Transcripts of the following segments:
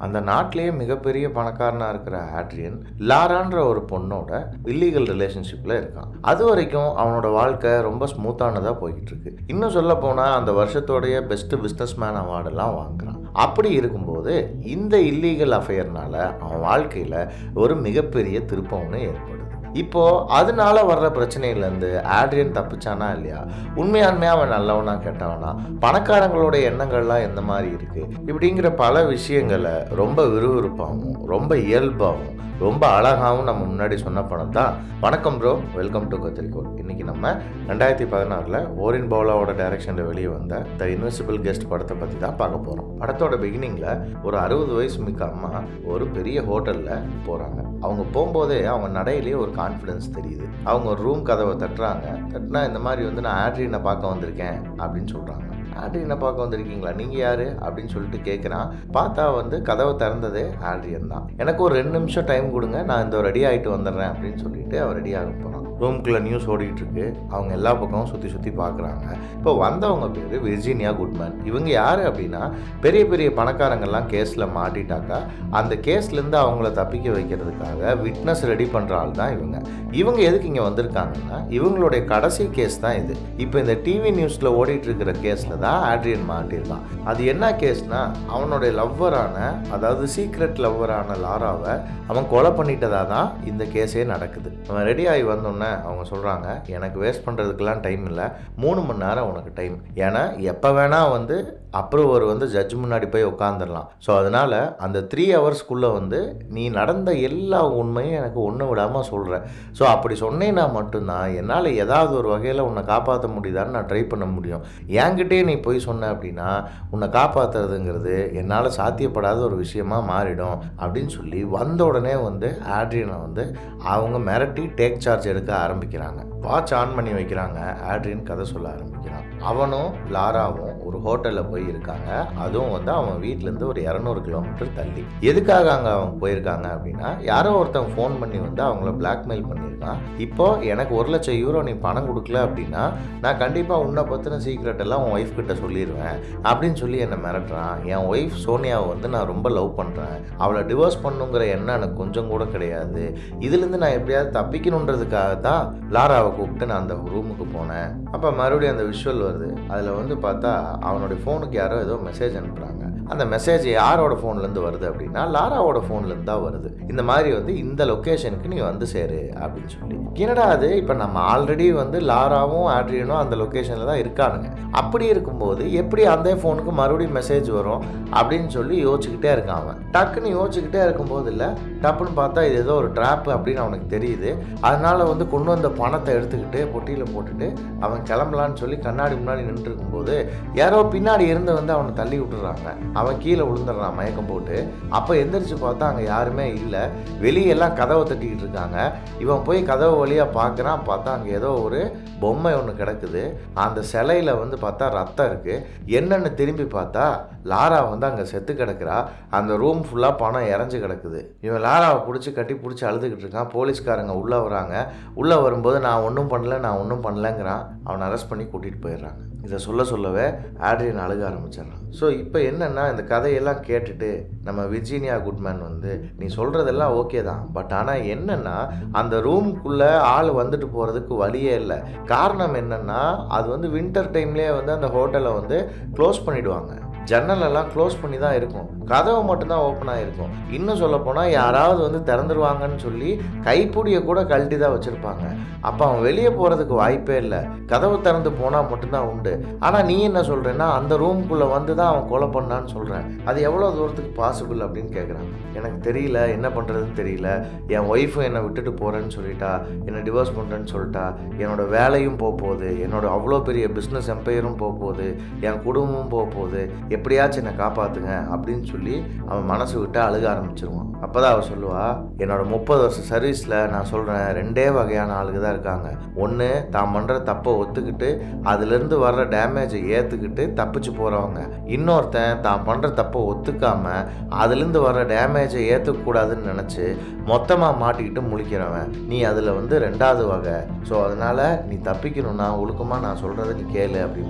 அந்த நாட்டிலேயே மிகப்பெரிய பணக்காரனாக இருக்கிற ஆட்ரியன் லாரான்ற ஒரு பொண்ணோட இல்லீகல் ரிலேஷன்ஷிப்பில் இருக்கான் அது வரைக்கும் அவனோட வாழ்க்கை ரொம்ப ஸ்மூத்தானதாக போய்கிட்டு இருக்கு இன்னும் சொல்ல போனால் அந்த வருஷத்தோடைய பெஸ்ட் பிஸ்னஸ் மேன் அவார்டெல்லாம் வாங்குறான் அப்படி இருக்கும்போது இந்த இல்லீகல் அஃபேர்னால அவன் வாழ்க்கையில் ஒரு மிகப்பெரிய திருப்பம் ஒன்று ஏற்படுது இப்போ அதனால வர்ற பிரச்சனையிலேருந்து ஆட்ரியன் தப்பிச்சானா இல்லையா உண்மையாலுமே அவன் நல்லவனா கெட்டவனா பணக்காரங்களோட எண்ணங்கள்லாம் எந்த மாதிரி இருக்கு இப்படிங்கிற பல விஷயங்களை ரொம்ப விறுவிறுப்பாகவும் ரொம்ப இயல்பாகவும் ரொம்ப அழகாகவும் நம்ம முன்னாடி சொன்ன படம் தான் வணக்கம் ப்ரோ வெல்கம் டு கத்திரிக்கோள் இன்னைக்கு நம்ம ரெண்டாயிரத்தி பதினாறில் ஓரின் பவுலாவோட டைரக்ஷனில் வெளியே வந்த த இன்வெசிபிள் கெஸ்ட் படத்தை பற்றி தான் பார்க்க போகிறோம் படத்தோட பிகினிங்கில் ஒரு அறுபது வயசு மிக்க அம்மா ஒரு பெரிய ஹோட்டலில் போகிறாங்க அவங்க போகும்போதே அவங்க நடையிலேயே ஒரு கான்ஃபிடன்ஸ் தெரியுது அவங்க ஒரு ரூம் கதவை தட்டுறாங்க தட்டினா இந்த மாதிரி வந்து நான் ஆட்ரியனை பார்க்க வந்திருக்கேன் அப்படின்னு சொல்கிறாங்க ஆட்ரியனை பார்க்க வந்திருக்கீங்களா நீங்கள் யார் அப்படின்னு சொல்லிட்டு கேட்குறான் பார்த்தா வந்து கதவை திறந்ததே ஆட்ரியன் தான் எனக்கு ஒரு ரெண்டு நிமிஷம் டைம் கொடுங்க நான் இந்த ரெடி ஆகிட்டு வந்துடுறேன் அப்படின்னு சொல்லிட்டு அவர் ரெடி ஆக போகிறான் ரூம்குள்ளே நியூஸ் ஓடிட்டு இருக்கு அவங்க எல்லா பக்கமும் சுற்றி சுற்றி பார்க்குறாங்க இப்போ வந்தவங்க பேர் விர்ஜீனியா குட்மேன் இவங்க யார் அப்படின்னா பெரிய பெரிய பணக்காரங்கள்லாம் கேஸில் மாட்டிட்டாக்கா அந்த கேஸ்லேருந்து அவங்கள தப்பிக்க வைக்கிறதுக்காக விட்னஸ் ரெடி பண்ணுற ஆள் தான் இவங்க இவங்க எதுக்கு இங்கே வந்திருக்காங்கன்னா இவங்களுடைய கடைசி கேஸ் தான் இது இப்போ இந்த டிவி நியூஸில் ஓடிட்டு இருக்கிற கேஸில் தான் ஆட்ரியன் மாட்டியிருக்கான் அது என்ன கேஸ்னா அவனுடைய லவ்வரான அதாவது சீக்ரெட் லவ்வரான லாராவை அவன் கொலை பண்ணிட்டதா தான் இந்த கேஸே நடக்குது அவன் ரெடி ஆகி வந்தோடனே அவங்க சொல்கிறாங்க எனக்கு வேஸ்ட் பண்ணுறதுக்கெல்லாம் டைம் இல்லை மூணு மணி நேரம் உனக்கு டைம் ஏன்னா எப்போ வேணால் வந்து அப்ரூவர் வந்து ஜட்ஜ் முன்னாடி போய் உட்காந்துடலாம் ஸோ அதனால் அந்த த்ரீ ஹவர்ஸ்க்குள்ளே வந்து நீ நடந்த எல்லா உண்மையும் எனக்கு ஒன்று விடாமல் சொல்கிறேன் ஸோ அப்படி சொன்னேன்னா மட்டும்தான் என்னால் ஏதாவது ஒரு வகையில் உன்னை காப்பாற்ற முடியுதான்னு நான் ட்ரை பண்ண முடியும் என்கிட்டே நீ போய் சொன்ன அப்படின்னா உன்னை காப்பாற்றுறதுங்கிறது என்னால் சாத்தியப்படாத ஒரு விஷயமா மாறிடும் அப்படின்னு சொல்லி வந்த உடனே வந்து ஆட்ரியனை வந்து அவங்க மிரட்டி டேக் சார்ஜ் எடுக்க ஆரம்பிக்கிறாங்க வாட்ச் ஆன் பண்ணி வைக்கிறாங்க ஆட்ரியன் கதை சொல்ல ஆரம்பிக்கிறான் அவனும் லாராவும் ஒரு ஹோட்டலில் போய் இருக்காங்க அதுவும் வந்து அவன் வீட்டிலேருந்து ஒரு இரநூறு கிலோமீட்டர் தள்ளி எதுக்காக அங்கே அவங்க போயிருக்காங்க அப்படின்னா யாரோ ஒருத்தன் ஃபோன் பண்ணி வந்து அவங்கள பிளாக்மெயில் பண்ணியிருக்கான் இப்போ எனக்கு ஒரு லட்சம் யூரோ நீ பணம் கொடுக்கல அப்படின்னா நான் கண்டிப்பாக உன்னை பற்றின சீக்ரெட் எல்லாம் உன் ஒய்ஃப் கிட்ட சொல்லிடுவேன் அப்படின்னு சொல்லி என்னை மிரட்டுறான் என் ஒய்ஃப் சோனியாவை வந்து நான் ரொம்ப லவ் பண்ணுறேன் அவளை டிவோர்ஸ் பண்ணுங்கிற எண்ணம் எனக்கு கொஞ்சம் கூட கிடையாது இதுலேருந்து நான் எப்படியாவது தப்பிக்கணுன்றதுக்காக தான் லாராவை கூப்பிட்டு நான் அந்த ரூமுக்கு போனேன் அப்போ மறுபடியும் அந்த விஷுவல் வருது அதில் வந்து பார்த்தா அவனுடைய ஃபோனுக்கு யாரோ ஏதோ மெசேஜ் அனுப்புகிறாங்க அந்த மெசேஜ் யாரோட ஃபோன்லேருந்து வருது அப்படின்னா லாராவோட ஃபோன்லேருந்து தான் வருது இந்த மாதிரி வந்து இந்த லொக்கேஷனுக்கு நீ வந்து சேரு அப்படின்னு சொல்லி என்னடா அது இப்போ நம்ம ஆல்ரெடி வந்து லாராவும் ஆட்ரியனும் அந்த லொக்கேஷனில் தான் இருக்கானுங்க அப்படி இருக்கும்போது எப்படி அந்த ஃபோனுக்கு மறுபடியும் மெசேஜ் வரும் அப்படின்னு சொல்லி யோசிச்சுக்கிட்டே இருக்கான் அவன் டக்குன்னு யோசிச்சுக்கிட்டே இருக்கும்போது இல்லை டப்புன்னு பார்த்தா இது ஏதோ ஒரு ட்ராப் அப்படின்னு அவனுக்கு தெரியுது அதனால வந்து கொண்டு வந்த பணத்தை எடுத்துக்கிட்டு பொட்டியில் போட்டுட்டு அவன் கிளம்பலான்னு சொல்லி கண்ணாடி முன்னாடி நின்று இருக்கும்போது யாரோ பின்னாடி இருந்து வந்து அவனை தள்ளி விட்டுறாங்க அவன் கீழே விழுந்துடுறான் மயக்கம் போட்டு அப்போ எந்திரிச்சு பார்த்தா அங்கே யாருமே இல்லை வெளியெல்லாம் கதவை தட்டிக்கிட்டு இருக்காங்க இவன் போய் கதவு வழியாக பார்க்குறான் பார்த்தா அங்கே ஏதோ ஒரு பொம்மை ஒன்று கிடக்குது அந்த சிலையில் வந்து பார்த்தா ரத்தம் இருக்குது என்னென்னு திரும்பி பார்த்தா லாரா வந்து அங்கே செத்து கிடக்குறா அந்த ரூம் ஃபுல்லாக பணம் இறஞ்சி கிடக்குது இவன் லாராவை பிடிச்சி கட்டி பிடிச்சி அழுதுகிட்டு இருக்கான் போலீஸ்காரங்க உள்ளே வராங்க உள்ளே வரும்போது நான் ஒன்றும் பண்ணல நான் ஒன்றும் பண்ணலங்கிறான் அவனை அரெஸ்ட் பண்ணி கூட்டிகிட்டு போயிடுறாங்க இதை சொல்ல சொல்லவே ஆட்ரியன் அழுக ஆரம்பிச்சிடறான் ஸோ இப்போ என்னென்னா இந்த கதையெல்லாம் கேட்டுட்டு நம்ம விர்ஜீனியா குட்மேன் வந்து நீ சொல்கிறதெல்லாம் ஓகே தான் பட் ஆனால் என்னென்னா அந்த ரூம்குள்ளே ஆள் வந்துட்டு போகிறதுக்கு வழியே இல்லை காரணம் என்னென்னா அது வந்து வின்டர் டைம்லேயே வந்து அந்த ஹோட்டலை வந்து க்ளோஸ் பண்ணிவிடுவாங்க ஜன்னல் எல்லாம் க்ளோஸ் பண்ணி தான் இருக்கும் கதவு மட்டும்தான் ஓப்பன் ஆகிருக்கும் இன்னும் சொல்ல போனால் யாராவது வந்து திறந்துருவாங்கன்னு சொல்லி கைப்பிடியை கூட கழட்டி தான் வச்சுருப்பாங்க அப்போ அவன் வெளியே போகிறதுக்கு வாய்ப்பே இல்லை கதவு திறந்து போனால் மட்டும்தான் உண்டு ஆனால் நீ என்ன சொல்கிறேன்னா அந்த ரூம்குள்ளே வந்து தான் அவன் கொலை பண்ணான்னு சொல்கிறேன் அது எவ்வளோ தூரத்துக்கு பாசிபிள் அப்படின்னு கேட்குறான் எனக்கு தெரியல என்ன பண்ணுறதுன்னு தெரியல என் ஒய்ஃபும் என்னை விட்டுட்டு போகிறேன்னு சொல்லிட்டா என்னை டிவோர்ஸ் பண்ணுறேன்னு சொல்லிட்டா என்னோட வேலையும் போக போகுது என்னோட அவ்வளோ பெரிய பிஸ்னஸ் எம்பையரும் போக போகுது என் குடும்பமும் போக போகுது எப்படியாச்சும் என்னை காப்பாற்றுங்க அப்படின்னு சொல்லி அவன் மனசு விட்டு அழுக ஆரம்பிச்சிருவான் அப்போ தான் அவள் சொல்லுவா என்னோட முப்பது வருஷம் சர்வீஸில் நான் சொல்கிறேன் ரெண்டே வகையான ஆளுங்க தான் இருக்காங்க ஒன்று தான் பண்ணுற தப்பை ஒத்துக்கிட்டு அதுலேருந்து வர்ற டேமேஜை ஏற்றுக்கிட்டு தப்பிச்சு போகிறவங்க இன்னொருத்தன் தான் பண்ணுற தப்பை ஒத்துக்காமல் அதுலேருந்து வர்ற டேமேஜை ஏற்றுக்கூடாதுன்னு நினச்சி மொத்தமாக மாட்டிக்கிட்டு முழிக்கிறவன் நீ அதில் வந்து ரெண்டாவது வகை ஸோ அதனால் நீ தப்பிக்கணும்னா ஒழுக்கமாக நான் சொல்கிறத நீ கேளு அப்படிம்பாங்க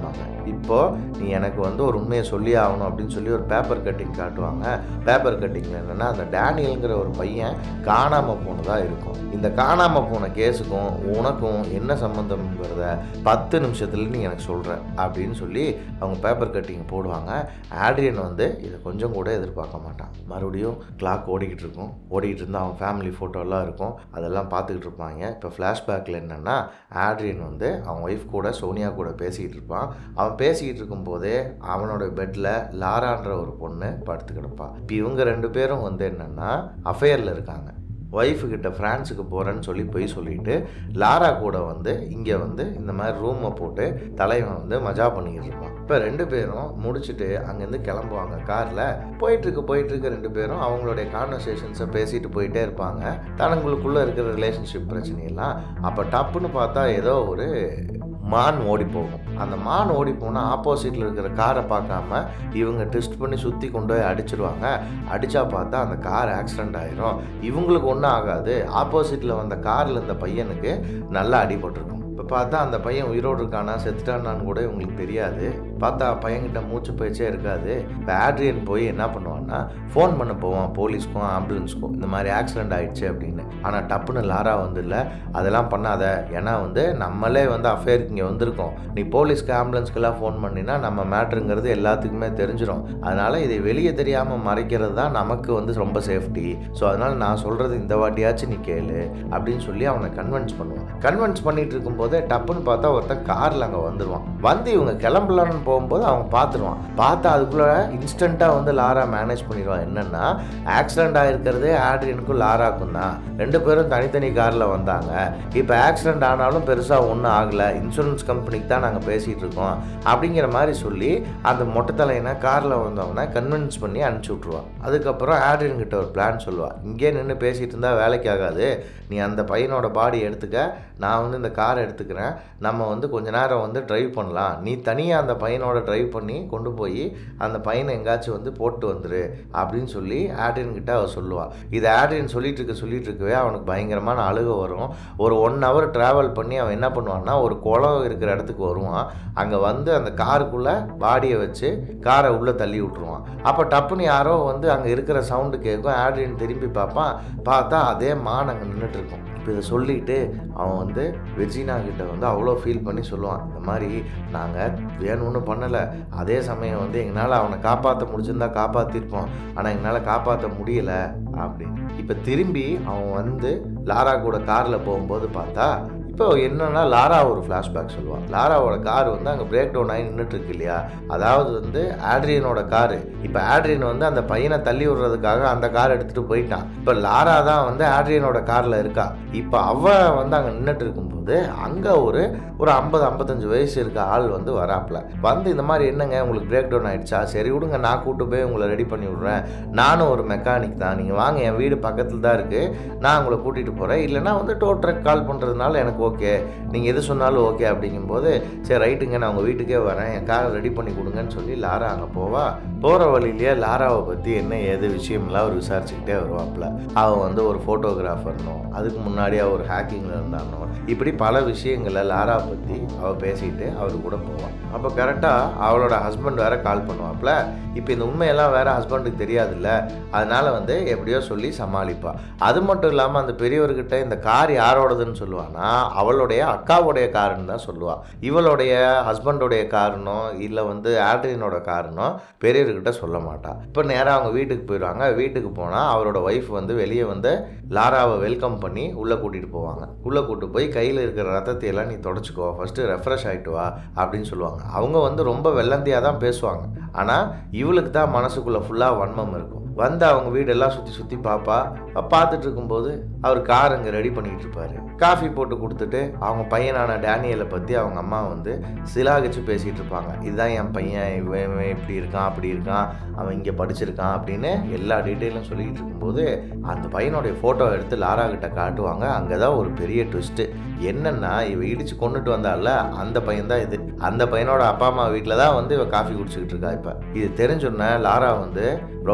இப்போ நீ எனக்கு வந்து ஒரு உண்மையை சொல்லி ஆகணும் அப்படின்னு சொல்லி ஒரு பேப்பர் கட்டிங் காட்டுவாங்க பேப்பர் கட்டிங்கில் என்னென்னா அந்த டேனியல்ங்கிற ஒரு பையன் காணாமல் போனதாக இருக்கும் இந்த காணாமல் போன கேஸுக்கும் உனக்கும் என்ன சம்மந்தம்ங்கிறத பத்து நிமிஷத்துல நீ எனக்கு சொல்கிற அப்படின்னு சொல்லி அவங்க பேப்பர் கட்டிங் போடுவாங்க ஆட்ரியன் வந்து இதை கொஞ்சம் கூட எதிர்பார்க்க மாட்டான் மறுபடியும் கிளாக் ஓடிக்கிட்டு இருக்கும் ஓடிக்கிட்டு இருந்தால் அவன் ஃபேமிலி ஃபோட்டோலாம் இருக்கும் அதெல்லாம் பார்த்துக்கிட்டு இருப்பாங்க இப்போ ஃப்ளாஷ்பேக்கில் என்னென்னா ஆட்ரியன் வந்து அவன் ஒய்ஃப் கூட சோனியா கூட பேசிக்கிட்டு இருப்பான் அவன் பேசிக்கிட்டு இருக்கும்போதே அவனோட பெட்டில் லாரான்ற ஒரு பொண்ணு படுத்து கிடப்பான் இப்போ இவங்க ரெண்டு பேரும் வந்து என்னென்னா அஃபையரில் இருக்காங்க ஒய்ஃபு கிட்ட ஃப்ரான்ஸுக்கு போகிறேன்னு சொல்லி போய் சொல்லிட்டு லாரா கூட வந்து இங்கே வந்து இந்த மாதிரி ரூமை போட்டு தலைவன் வந்து மஜா பண்ணிக்கிட்டு இருப்பான் இப்போ ரெண்டு பேரும் முடிச்சுட்டு அங்கேருந்து கிளம்புவாங்க காரில் போயிட்டுருக்கு போயிட்டுருக்கு ரெண்டு பேரும் அவங்களுடைய கான்வர்சேஷன்ஸை பேசிட்டு போயிட்டே இருப்பாங்க தனங்களுக்குள்ளே இருக்கிற ரிலேஷன்ஷிப் பிரச்சனையெல்லாம் அப்போ டப்புன்னு பார்த்தா ஏதோ ஒரு மான் ஓடி போகும் அந்த மான் ஓடி போனால் ஆப்போசிட்டில் இருக்கிற காரை பார்க்காம இவங்க டெஸ்ட் பண்ணி சுற்றி கொண்டு போய் அடிச்சிருவாங்க அடித்தா பார்த்தா அந்த கார் ஆக்சிடெண்ட் ஆயிரும் இவங்களுக்கு ஒன்றும் ஆகாது ஆப்போசிட்டில் வந்த காரில் இருந்த பையனுக்கு நல்லா அடிபட்டிருக்கும் இப்போ பார்த்தா அந்த பையன் உயிரோடு இருக்கானா செத்துட்டானான்னு கூட இவங்களுக்கு தெரியாது பார்த்தா பையன்கிட்ட மூச்சு பேச்சே இருக்காது இப்போ ஆட்ரியன் போய் என்ன பண்ணுவான்னா ஃபோன் பண்ண போவான் போலீஸ்க்கும் ஆம்புலன்ஸ்க்கும் இந்த மாதிரி ஆக்சிடென்ட் ஆயிடுச்சு அப்படின்னு ஆனால் டப்புன்னு லாரா வந்து இல்லை அதெல்லாம் பண்ணாத ஏன்னா வந்து நம்மளே வந்து அஃபேருக்கு இங்கே வந்திருக்கோம் நீ போலீஸ்க்கு ஆம்புலன்ஸ்க்கெல்லாம் ஃபோன் பண்ணினா நம்ம மேட்ருங்கிறது எல்லாத்துக்குமே தெரிஞ்சிடும் அதனால் இதை வெளியே தெரியாமல் மறைக்கிறது தான் நமக்கு வந்து ரொம்ப சேஃப்டி ஸோ அதனால் நான் சொல்கிறது இந்த வாட்டியாச்சும் நீ கேளு அப்படின்னு சொல்லி அவனை கன்வின்ஸ் பண்ணுவான் கன்வின்ஸ் பண்ணிட்டு இருக்கும்போதே டப்புன்னு பார்த்தா ஒருத்தன் காரில் அங்கே வந்துடுவான் வந்து இவங்க கிளம்பலான்னு போகும்போது அவங்க பார்த்துருவான் பார்த்தா அதுக்குள்ளே இன்ஸ்டண்ட்டாக வந்து லாரா மேனேஜ் பண்ணிடுவான் என்னென்னா ஆக்சிடென்ட் ஆகிருக்கிறதே ஆட்ரியனுக்கும் லாராக்கும் தான் ரெண்டு பேரும் தனித்தனி காரில் வந்தாங்க இப்போ ஆக்சிடென்ட் ஆனாலும் பெருசாக ஒன்றும் ஆகலை இன்சூரன்ஸ் கம்பெனிக்கு தான் நாங்கள் பேசிகிட்டு இருக்கோம் அப்படிங்கிற மாதிரி சொல்லி அந்த மொட்டை தலையனை காரில் வந்தவனை கன்வின்ஸ் பண்ணி அனுப்பிச்சி விட்ருவான் அதுக்கப்புறம் ஆட்ரியன் கிட்ட ஒரு பிளான் சொல்லுவாள் இங்கே நின்று பேசிகிட்டு இருந்தால் வேலைக்கு ஆகாது நீ அந்த பையனோட பாடி எடுத்துக்க நான் வந்து இந்த காரை எடுத்துக்கிறேன் நம்ம வந்து கொஞ்ச நேரம் வந்து டிரைவ் பண்ணலாம் நீ தனியாக அந்த பையனோட டிரைவ் பண்ணி கொண்டு போய் அந்த பையனை எங்காச்சும் வந்து போட்டு வந்துரு அப்படின்னு சொல்லி ஆட்ரியன் கிட்ட அவ சொல்லுவாள் இது ஆட்ரியன் சொல்லிட்டு இருக்க சொல்லிட்டு இருக்கவே அவனுக்கு பயங்கரமான அழுக வரும் ஒரு ஒன் ஹவர் ட்ராவல் பண்ணி அவன் என்ன பண்ணுவான்னா ஒரு குளம் இருக்கிற இடத்துக்கு வருவான் அங்கே வந்து அந்த காருக்குள்ளே பாடியை வச்சு காரை உள்ளே தள்ளி விட்ருவான் அப்போ டப்புன்னு யாரோ வந்து அங்கே இருக்கிற சவுண்டு கேட்கும் ஆட்ரியன் திரும்பி பார்ப்பான் பார்த்தா அதே மான் அங்கே நின்றுட்டு இருக்கும் இப்போ இதை சொல்லிட்டு அவன் வந்து வெர்ஜினா கிட்ட வந்து அவ்வளோ ஃபீல் பண்ணி சொல்லுவான் இந்த மாதிரி நாங்கள் வேணும்னு பண்ணலை அதே சமயம் வந்து எங்களால் அவனை காப்பாற்ற முடிச்சிருந்தா காப்பாற்றிருப்போம் ஆனால் எங்களால் காப்பாற்ற முடியலை அப்படின்னு இப்போ திரும்பி அவன் வந்து லாரா கூட காரில் போகும்போது பார்த்தா இப்போ என்னன்னா லாரா ஒரு ஃப்ளாஷ்பேக் சொல்லுவான் லாராவோட கார் வந்து அங்கே பிரேக் டவுன் ஆகி நின்றுட்டு இருக்கு இல்லையா அதாவது வந்து ஆட்ரியனோட காரு இப்போ ஆட்ரியன் வந்து அந்த பையனை தள்ளி விடுறதுக்காக அந்த கார் எடுத்துகிட்டு போயிட்டான் இப்போ லாரா தான் வந்து ஆட்ரியனோட காரில் இருக்கா இப்போ அவ வந்து அங்கே நின்றுட்டு இருக்கும்போது அங்கே ஒரு ஒரு ஐம்பது ஐம்பத்தஞ்சு வயசு இருக்க ஆள் வந்து வராப்புல வந்து இந்த மாதிரி என்னங்க உங்களுக்கு பிரேக் டவுன் ஆயிடுச்சா சரி விடுங்க நான் கூட்டு போய் உங்களை ரெடி பண்ணி விட்றேன் நானும் ஒரு மெக்கானிக் தான் நீங்கள் வாங்க என் வீடு பக்கத்தில் தான் இருக்குது நான் உங்களை கூட்டிகிட்டு போகிறேன் இல்லைனா வந்து டோ ட்ரக் கால் பண்ணுறதுனால எனக்கு ஓகே நீங்கள் எது சொன்னாலும் ஓகே அப்படிங்கும்போது சரி ரைட்டுங்க நான் உங்கள் வீட்டுக்கே வரேன் என் காரை ரெடி பண்ணி கொடுங்கன்னு சொல்லி லாரா அங்கே போவா போகிற வழியிலேயே லாராவை பற்றி என்ன ஏது விஷயம்லாம் அவர் விசாரிச்சுக்கிட்டே வருவாப்புல அவன் வந்து ஒரு ஃபோட்டோகிராஃபர்னோ அதுக்கு முன்னாடி அவர் ஒரு ஹேக்கிங்கில் இருந்தானோ இப்படி பல விஷயங்களை லாரா பற்றி அவள் பேசிட்டு அவர் கூட போவான் அப்போ கரெக்டாக அவளோட ஹஸ்பண்ட் வேற கால் பண்ணுவாப்புல இப்போ இந்த உண்மையெல்லாம் வேற ஹஸ்பண்டுக்கு தெரியாதுல்ல அதனால வந்து எப்படியோ சொல்லி சமாளிப்பா அது மட்டும் இல்லாமல் அந்த பெரியவர்கிட்ட இந்த கார் யாரோடதுன்னு சொல்லுவானா அவளுடைய அக்காவுடைய காருன்னு தான் சொல்லுவா இவளுடைய ஹஸ்பண்டோடைய காருனோ இல்லை வந்து ஆட்ரினோட காருனோ பெரியவர்கிட்ட சொல்ல மாட்டா இப்போ நேராக அவங்க வீட்டுக்கு போயிடுவாங்க வீட்டுக்கு போனால் அவரோட ஒய்ஃப் வந்து வெளியே வந்து லாராவை வெல்கம் பண்ணி உள்ளே கூட்டிகிட்டு போவாங்க உள்ளே கூட்டு போய் கையில் இருக்கிற ரத்தத்தை எல்லாம் நீ தொடச்சிக்கோ ஃபஸ்ட்டு ரெஃப்ரெஷ் ஆகிட்டு வா அப்படின்னு சொல்லுவாங்க அவங்க வந்து ரொம்ப வெள்ளந்தியாக தான் பேசுவாங்க ஆனால் இவளுக்கு தான் மனசுக்குள்ளே ஃபுல்லாக வன்மம் இருக்கும் வந்து அவங்க வீடெல்லாம் சுற்றி சுற்றி பார்ப்பா பார்த்துட்டு இருக்கும்போது அவர் கார் அங்கே ரெடி பண்ணிக்கிட்டு இருப்பாரு காஃபி போட்டு கொடுத்துட்டு அவங்க பையனான டேனியலை பற்றி அவங்க அம்மா வந்து சிலாகிச்சு பேசிகிட்டு இருப்பாங்க இதுதான் என் பையன் இவன் இவன் இப்படி இருக்கான் அப்படி இருக்கான் அவன் இங்கே படிச்சிருக்கான் அப்படின்னு எல்லா டீட்டெயிலும் சொல்லிக்கிட்டு இருக்கும்போது அந்த பையனுடைய ஃபோட்டோ எடுத்து லாரா கிட்ட காட்டுவாங்க அங்கே தான் ஒரு பெரிய ட்விஸ்ட்டு என்னன்னா இவ இடிச்சு கொண்டுட்டு வந்தால அந்த பையன் தான் இது அந்த பையனோட அப்பா அம்மா வீட்டில் தான் வந்து இவ காஃபி குடிச்சிக்கிட்டு இருக்கா இப்போ இது தெரிஞ்சோன்னே லாரா வந்து ரொம்ப இன்செக்யூர்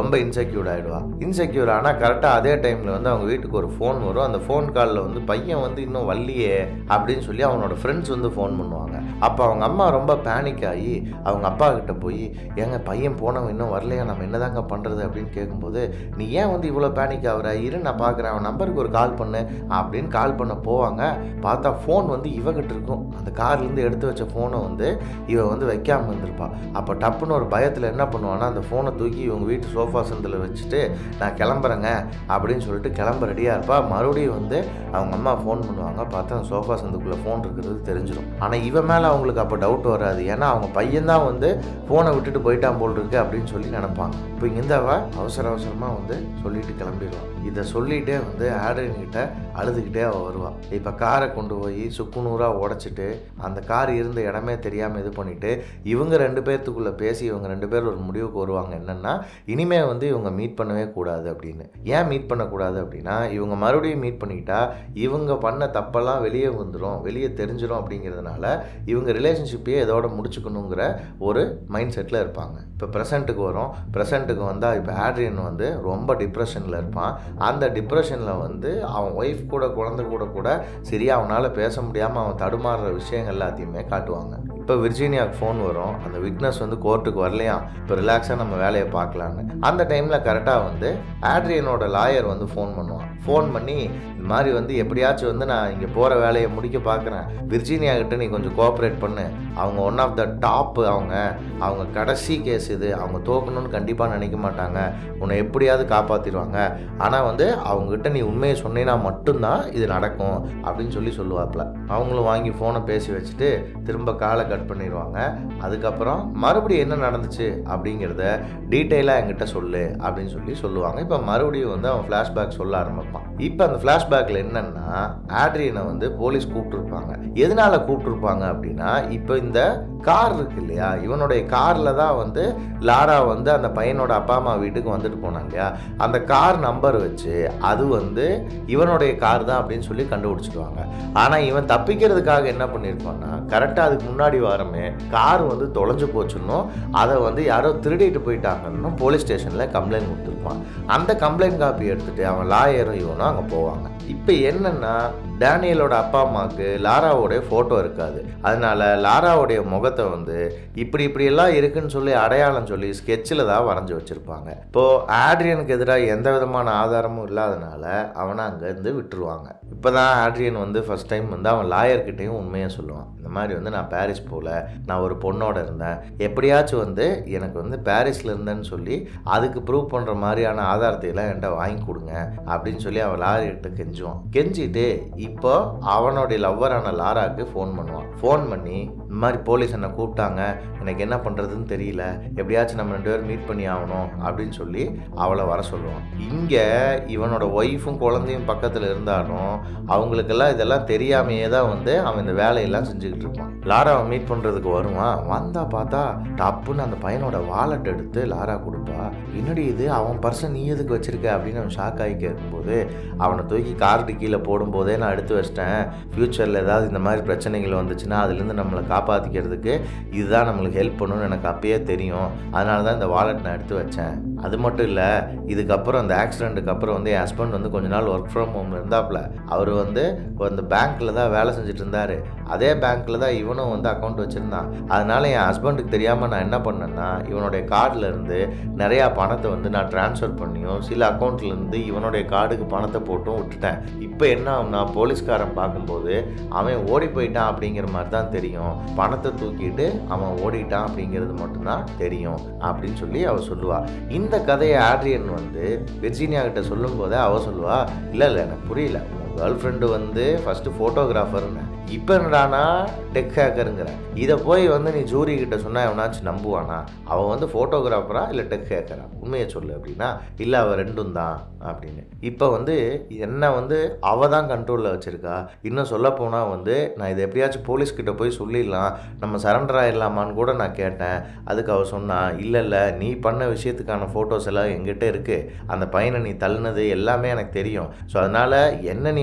இன்செக்யூர்ட் ஆகிடுவா இன்செக்யூர் ஆனால் கரெக்டாக அதே டைமில் வந்து அவங்க வீட்டுக்கு ஒரு ஃபோன் வரும் அந்த ஃபோன் காலில் வந்து பையன் வந்து இன்னும் வரலையே அப்படின்னு சொல்லி அவனோட ஃப்ரெண்ட்ஸ் வந்து ஃபோன் பண்ணுவாங்க அப்போ அவங்க அம்மா ரொம்ப பேனிக் ஆகி அவங்க அப்பா கிட்ட போய் ஏங்க பையன் போனவன் இன்னும் வரலையா நம்ம என்னதாங்க பண்ணுறது அப்படின்னு கேட்கும்போது நீ ஏன் வந்து இவ்வளோ பேனிக் ஆகுற இரு நான் பார்க்குறேன் அவன் நம்பருக்கு ஒரு கால் பண்ணு அப்படின்னு கால் பண்ண போவாங்க பார்த்தா ஃபோன் வந்து இவகிட்ட இருக்கும் அந்த கார்லேருந்து எடுத்து வச்ச ஃபோனை வந்து இவ வந்து வைக்காமல் இருந்திருப்பா அப்போ டப்புன்னு ஒரு பயத்தில் என்ன பண்ணுவான்னா அந்த ஃபோனை தூக்கி இவங்க வீட்டு சோஃபா சந்தில் வச்சுட்டு நான் கிளம்புறேங்க அப்படின்னு சொல்லிட்டு கிளம்ப ரெடியாக இருப்பா மறுபடியும் வந்து அவங்க அம்மா ஃபோன் பண்ணுவாங்க பார்த்தா அந்த சோஃபா சந்துக்குள்ளே ஃபோன் இருக்கிறது தெரிஞ்சிடும் ஆனால் இவன் மேலே அவங்களுக்கு அப்போ டவுட் வராது ஏன்னா அவங்க பையன்தான் வந்து ஃபோனை விட்டுட்டு போயிட்டான் போல் இருக்கு அப்படின்னு சொல்லி நினைப்பாங்க இப்போ இங்கேருந்து அவ அவசர அவசரமாக வந்து சொல்லிட்டு கிளம்பிடுவான் இதை சொல்லிகிட்டே வந்து ஆட்ரின் கிட்ட அழுதுகிட்டே அவள் வருவாள் இப்போ காரை கொண்டு போய் சுக்குநூறாக உடச்சிட்டு அந்த கார் இருந்த இடமே தெரியாமல் இது பண்ணிட்டு இவங்க ரெண்டு பேர்த்துக்குள்ளே பேசி இவங்க ரெண்டு பேர் ஒரு முடிவுக்கு வருவாங்க என்னென்னா இனிமே வந்து இவங்க மீட் பண்ணவே கூடாது அப்படின்னு ஏன் மீட் பண்ணக்கூடாது அப்படின்னா இவங்க மறுபடியும் மீட் பண்ணிக்கிட்டா இவங்க பண்ண தப்பெல்லாம் வெளியே வந்துடும் வெளியே தெரிஞ்சிடும் அப்படிங்கிறதுனால இவங்க ரிலேஷன்ஷிப்பையே இதோட முடிச்சுக்கணுங்கிற ஒரு மைண்ட் செட்டில் இருப்பாங்க இப்போ ப்ரெசண்ட்டுக்கு வரும் ப்ரெசண்ட்டுக்கு வந்தால் இப்போ ஆட்ரியன் வந்து ரொம்ப டிப்ரெஷனில் இருப்பான் அந்த டிப்ரெஷனில் வந்து அவன் ஒய்ஃப் கூட குழந்தை கூட கூட சரியா அவனால் பேச முடியாமல் அவன் தடுமாறுற விஷயங்கள் எல்லாத்தையுமே காட்டுவாங்க இப்போ விர்ஜீனியாவுக்கு ஃபோன் வரும் அந்த விட்னஸ் வந்து கோர்ட்டுக்கு வரலையா இப்போ ரிலாக்ஸாக நம்ம வேலையை பார்க்கலான்னு அந்த டைமில் கரெக்டாக வந்து ஆட்ரியனோட லாயர் வந்து ஃபோன் பண்ணுவான் ஃபோன் பண்ணி இந்த மாதிரி வந்து எப்படியாச்சும் வந்து நான் இங்கே போகிற வேலையை முடிக்க பார்க்குறேன் விர்ஜீனியா கிட்ட நீ கொஞ்சம் கோஆப்ரேட் பண்ணு அவங்க ஒன் ஆஃப் த டாப்பு அவங்க அவங்க கடைசி கேஸ் இது அவங்க தோக்கணும்னு கண்டிப்பாக நினைக்க மாட்டாங்க உன்னை எப்படியாவது காப்பாற்றிடுவாங்க ஆனால் வந்து அவங்ககிட்ட நீ உண்மையை சொன்னீங்கன்னா மட்டும்தான் இது நடக்கும் அப்படின்னு சொல்லி சொல்லுவாப்புல அவங்களும் வாங்கி ஃபோனை பேசி வச்சுட்டு திரும்ப காலை கட் பண்ணிடுவாங்க அதுக்கப்புறம் மறுபடியும் என்ன நடந்துச்சு அப்படிங்கிறத டீட்டெயிலாக என்கிட்ட சொல்லு அப்படின்னு சொல்லி சொல்லுவாங்க இப்போ மறுபடியும் வந்து அவன் ஃப்ளாஷ்பேக் சொல்ல ஆரம்பிப்பான் இப்போ அந்த ஃப்ளாஷ்பேக்கில் என்னென்னா ஆட்ரியனை வந்து போலீஸ் கூப்பிட்டுருப்பாங்க எதனால கூப்பிட்டுருப்பாங்க அப்படின்னா இப்போ இந்த கார் இருக்கு இல்லையா இவனுடைய காரில் தான் வந்து லாரா வந்து அந்த பையனோட அப்பா அம்மா வீட்டுக்கு வந்துட்டு போனாங்க இல்லையா அந்த கார் நம்பர் வச்சு அது வந்து இவனுடைய கார் தான் அப்படின்னு சொல்லி கண்டுபிடிச்சிடுவாங்க ஆனால் இவன் தப்பிக்கிறதுக்காக என்ன பண்ணியிருப்பான்னா கரெக்டாக அதுக்கு முன்னாடி வாரமே கார் வந்து தொலைஞ்சு போச்சுன்னும் அதை வந்து யாரோ திருடிட்டு போயிட்டாங்கன்னு போலீஸ் ஸ்டேஷனில் கம்ப்ளைண்ட் கொடுத்துருப்பான் அந்த கம்ப்ளைண்ட் காப்பி எடுத்துகிட்டு அவன் லாயரும் இவனும் அங்கே போவாங்க இப்போ என்னென்னா டேனியலோட அப்பா அம்மாவுக்கு லாராவோடைய ஃபோட்டோ இருக்காது அதனால லாராவுடைய முகத்தை வந்து இப்படி இப்படியெல்லாம் இருக்குன்னு சொல்லி அடையாளம் சொல்லி ஸ்கெட்சில் தான் வரைஞ்சி வச்சுருப்பாங்க இப்போது ஆட்ரியனுக்கு எதிராக எந்த விதமான ஆதாரமும் இல்லாதனால அவனை அங்கேருந்து விட்டுருவாங்க இப்போ தான் ஆட்ரியன் வந்து ஃபஸ்ட் டைம் வந்து அவன் லாயர்கிட்டையும் உண்மையை சொல்லுவான் இந்த மாதிரி வந்து நான் பாரிஸ் போகல நான் ஒரு பொண்ணோட இருந்தேன் எப்படியாச்சும் வந்து எனக்கு வந்து பாரிஸில் இருந்தேன்னு சொல்லி அதுக்கு ப்ரூவ் பண்ணுற மாதிரியான ஆதாரத்தை எல்லாம் என்கிட்ட வாங்கி கொடுங்க அப்படின்னு சொல்லி அவன் லாயர்கிட்ட கெஞ்சுவான் கெஞ்சிட்டு இப்போ அவனுடைய லவ்வரான லாராக்கு ஃபோன் பண்ணுவான் ஃபோன் பண்ணி இந்த மாதிரி போலீஸ் என்னை கூப்பிட்டாங்க எனக்கு என்ன பண்ணுறதுன்னு தெரியல எப்படியாச்சும் நம்ம ரெண்டு பேரும் மீட் பண்ணி ஆகணும் அப்படின்னு சொல்லி அவளை வர சொல்லுவான் இங்கே இவனோட ஒய்ஃபும் குழந்தையும் பக்கத்தில் இருந்தாலும் அவங்களுக்கெல்லாம் இதெல்லாம் தெரியாமையே தான் வந்து அவன் இந்த வேலையெல்லாம் செஞ்சுக்கிட்டு இருப்பான் லாராவை மீட் பண்ணுறதுக்கு வருவான் வந்தா பார்த்தா டப்புன்னு அந்த பையனோட வாலெட் எடுத்து லாரா கொடுப்பா என்னடி இது அவன் பர்சன் நீ எதுக்கு வச்சிருக்க அப்படின்னு அவன் ஷாக் ஆகி கேட்கும்போது அவனை தூக்கி கார்டு கீழே போடும்போதே நான் எடுத்து வச்சிட்டேன் ஃப்யூச்சரில் ஏதாவது இந்த மாதிரி பிரச்சனைகள் வந்துச்சுன்னா அதுலேருந்து நம்மளை காப்பாற்றிக்கிறதுக்கு இதுதான் நம்மளுக்கு ஹெல்ப் பண்ணணும்னு எனக்கு அப்பயே தெரியும் அதனால தான் இந்த வாலெட் நான் எடுத்து வச்சேன் அது மட்டும் இல்லை இதுக்கப்புறம் அந்த ஆக்சிடெண்ட்டுக்கு அப்புறம் வந்து என் ஹஸ்பண்ட் வந்து கொஞ்ச நாள் ஒர்க் ஃப்ரம் ஹோம் இருந்தாப்புல அவர் வந்து அந்த பேங்க்கில் தான் வேலை செஞ்சுட்டு இருந்தார் அதே பேங்க்கில் தான் இவனும் வந்து அக்கௌண்ட் வச்சுருந்தான் அதனால என் ஹஸ்பண்டுக்கு தெரியாமல் நான் என்ன பண்ணேன்னா இவனுடைய கார்டில் இருந்து நிறையா பணத்தை வந்து நான் ட்ரான்ஸ்ஃபர் பண்ணியும் சில அக்கௌண்ட்லேருந்து இவனுடைய கார்டுக்கு பணத்தை போட்டும் விட்டுட்டேன் இப்போ என்ன ஆகும்னா போலீஸ்காரன் பார்க்கும்போது அவன் ஓடி போயிட்டான் அப்படிங்கிற மாதிரி தான் தெரியும் பணத்தை தூக்கிட்டு அவன் ஓடிட்டான் அப்படிங்கிறது மட்டும்தான் தெரியும் அப்படின்னு சொல்லி அவள் சொல்லுவா இந்த கதையை ஆட்ரியன் வந்து விர்ஜீனியா கிட்ட சொல்லும்போதே அவள் சொல்லுவா இல்லை இல்லை எனக்கு புரியல கேர்ள் ஃப்ரெண்டு வந்து ஃபஸ்ட்டு ஃபோட்டோகிராஃபர்னு இப்போ என்னடானா டெக் ஹேக்கருங்கிற இதை போய் வந்து நீ ஜூரி கிட்ட சொன்னால் எவனாச்சும் நம்புவானா அவன் வந்து ஃபோட்டோகிராஃபரா இல்லை டெக் ஹேக்கரா உண்மையை சொல்லு அப்படின்னா இல்லை அவள் ரெண்டும் தான் அப்படின்னு இப்போ வந்து என்ன வந்து அவள் தான் கண்ட்ரோலில் வச்சுருக்கா இன்னும் சொல்ல போனால் வந்து நான் இதை எப்படியாச்சும் போலீஸ்கிட்ட போய் சொல்லிடலாம் நம்ம சரண்டர் ஆயிடலாமான்னு கூட நான் கேட்டேன் அதுக்கு அவள் சொன்னா இல்லை இல்லை நீ பண்ண விஷயத்துக்கான ஃபோட்டோஸ் எல்லாம் எங்கிட்ட இருக்குது அந்த பையனை நீ தள்ளினது எல்லாமே எனக்கு தெரியும் ஸோ அதனால் என்ன நீ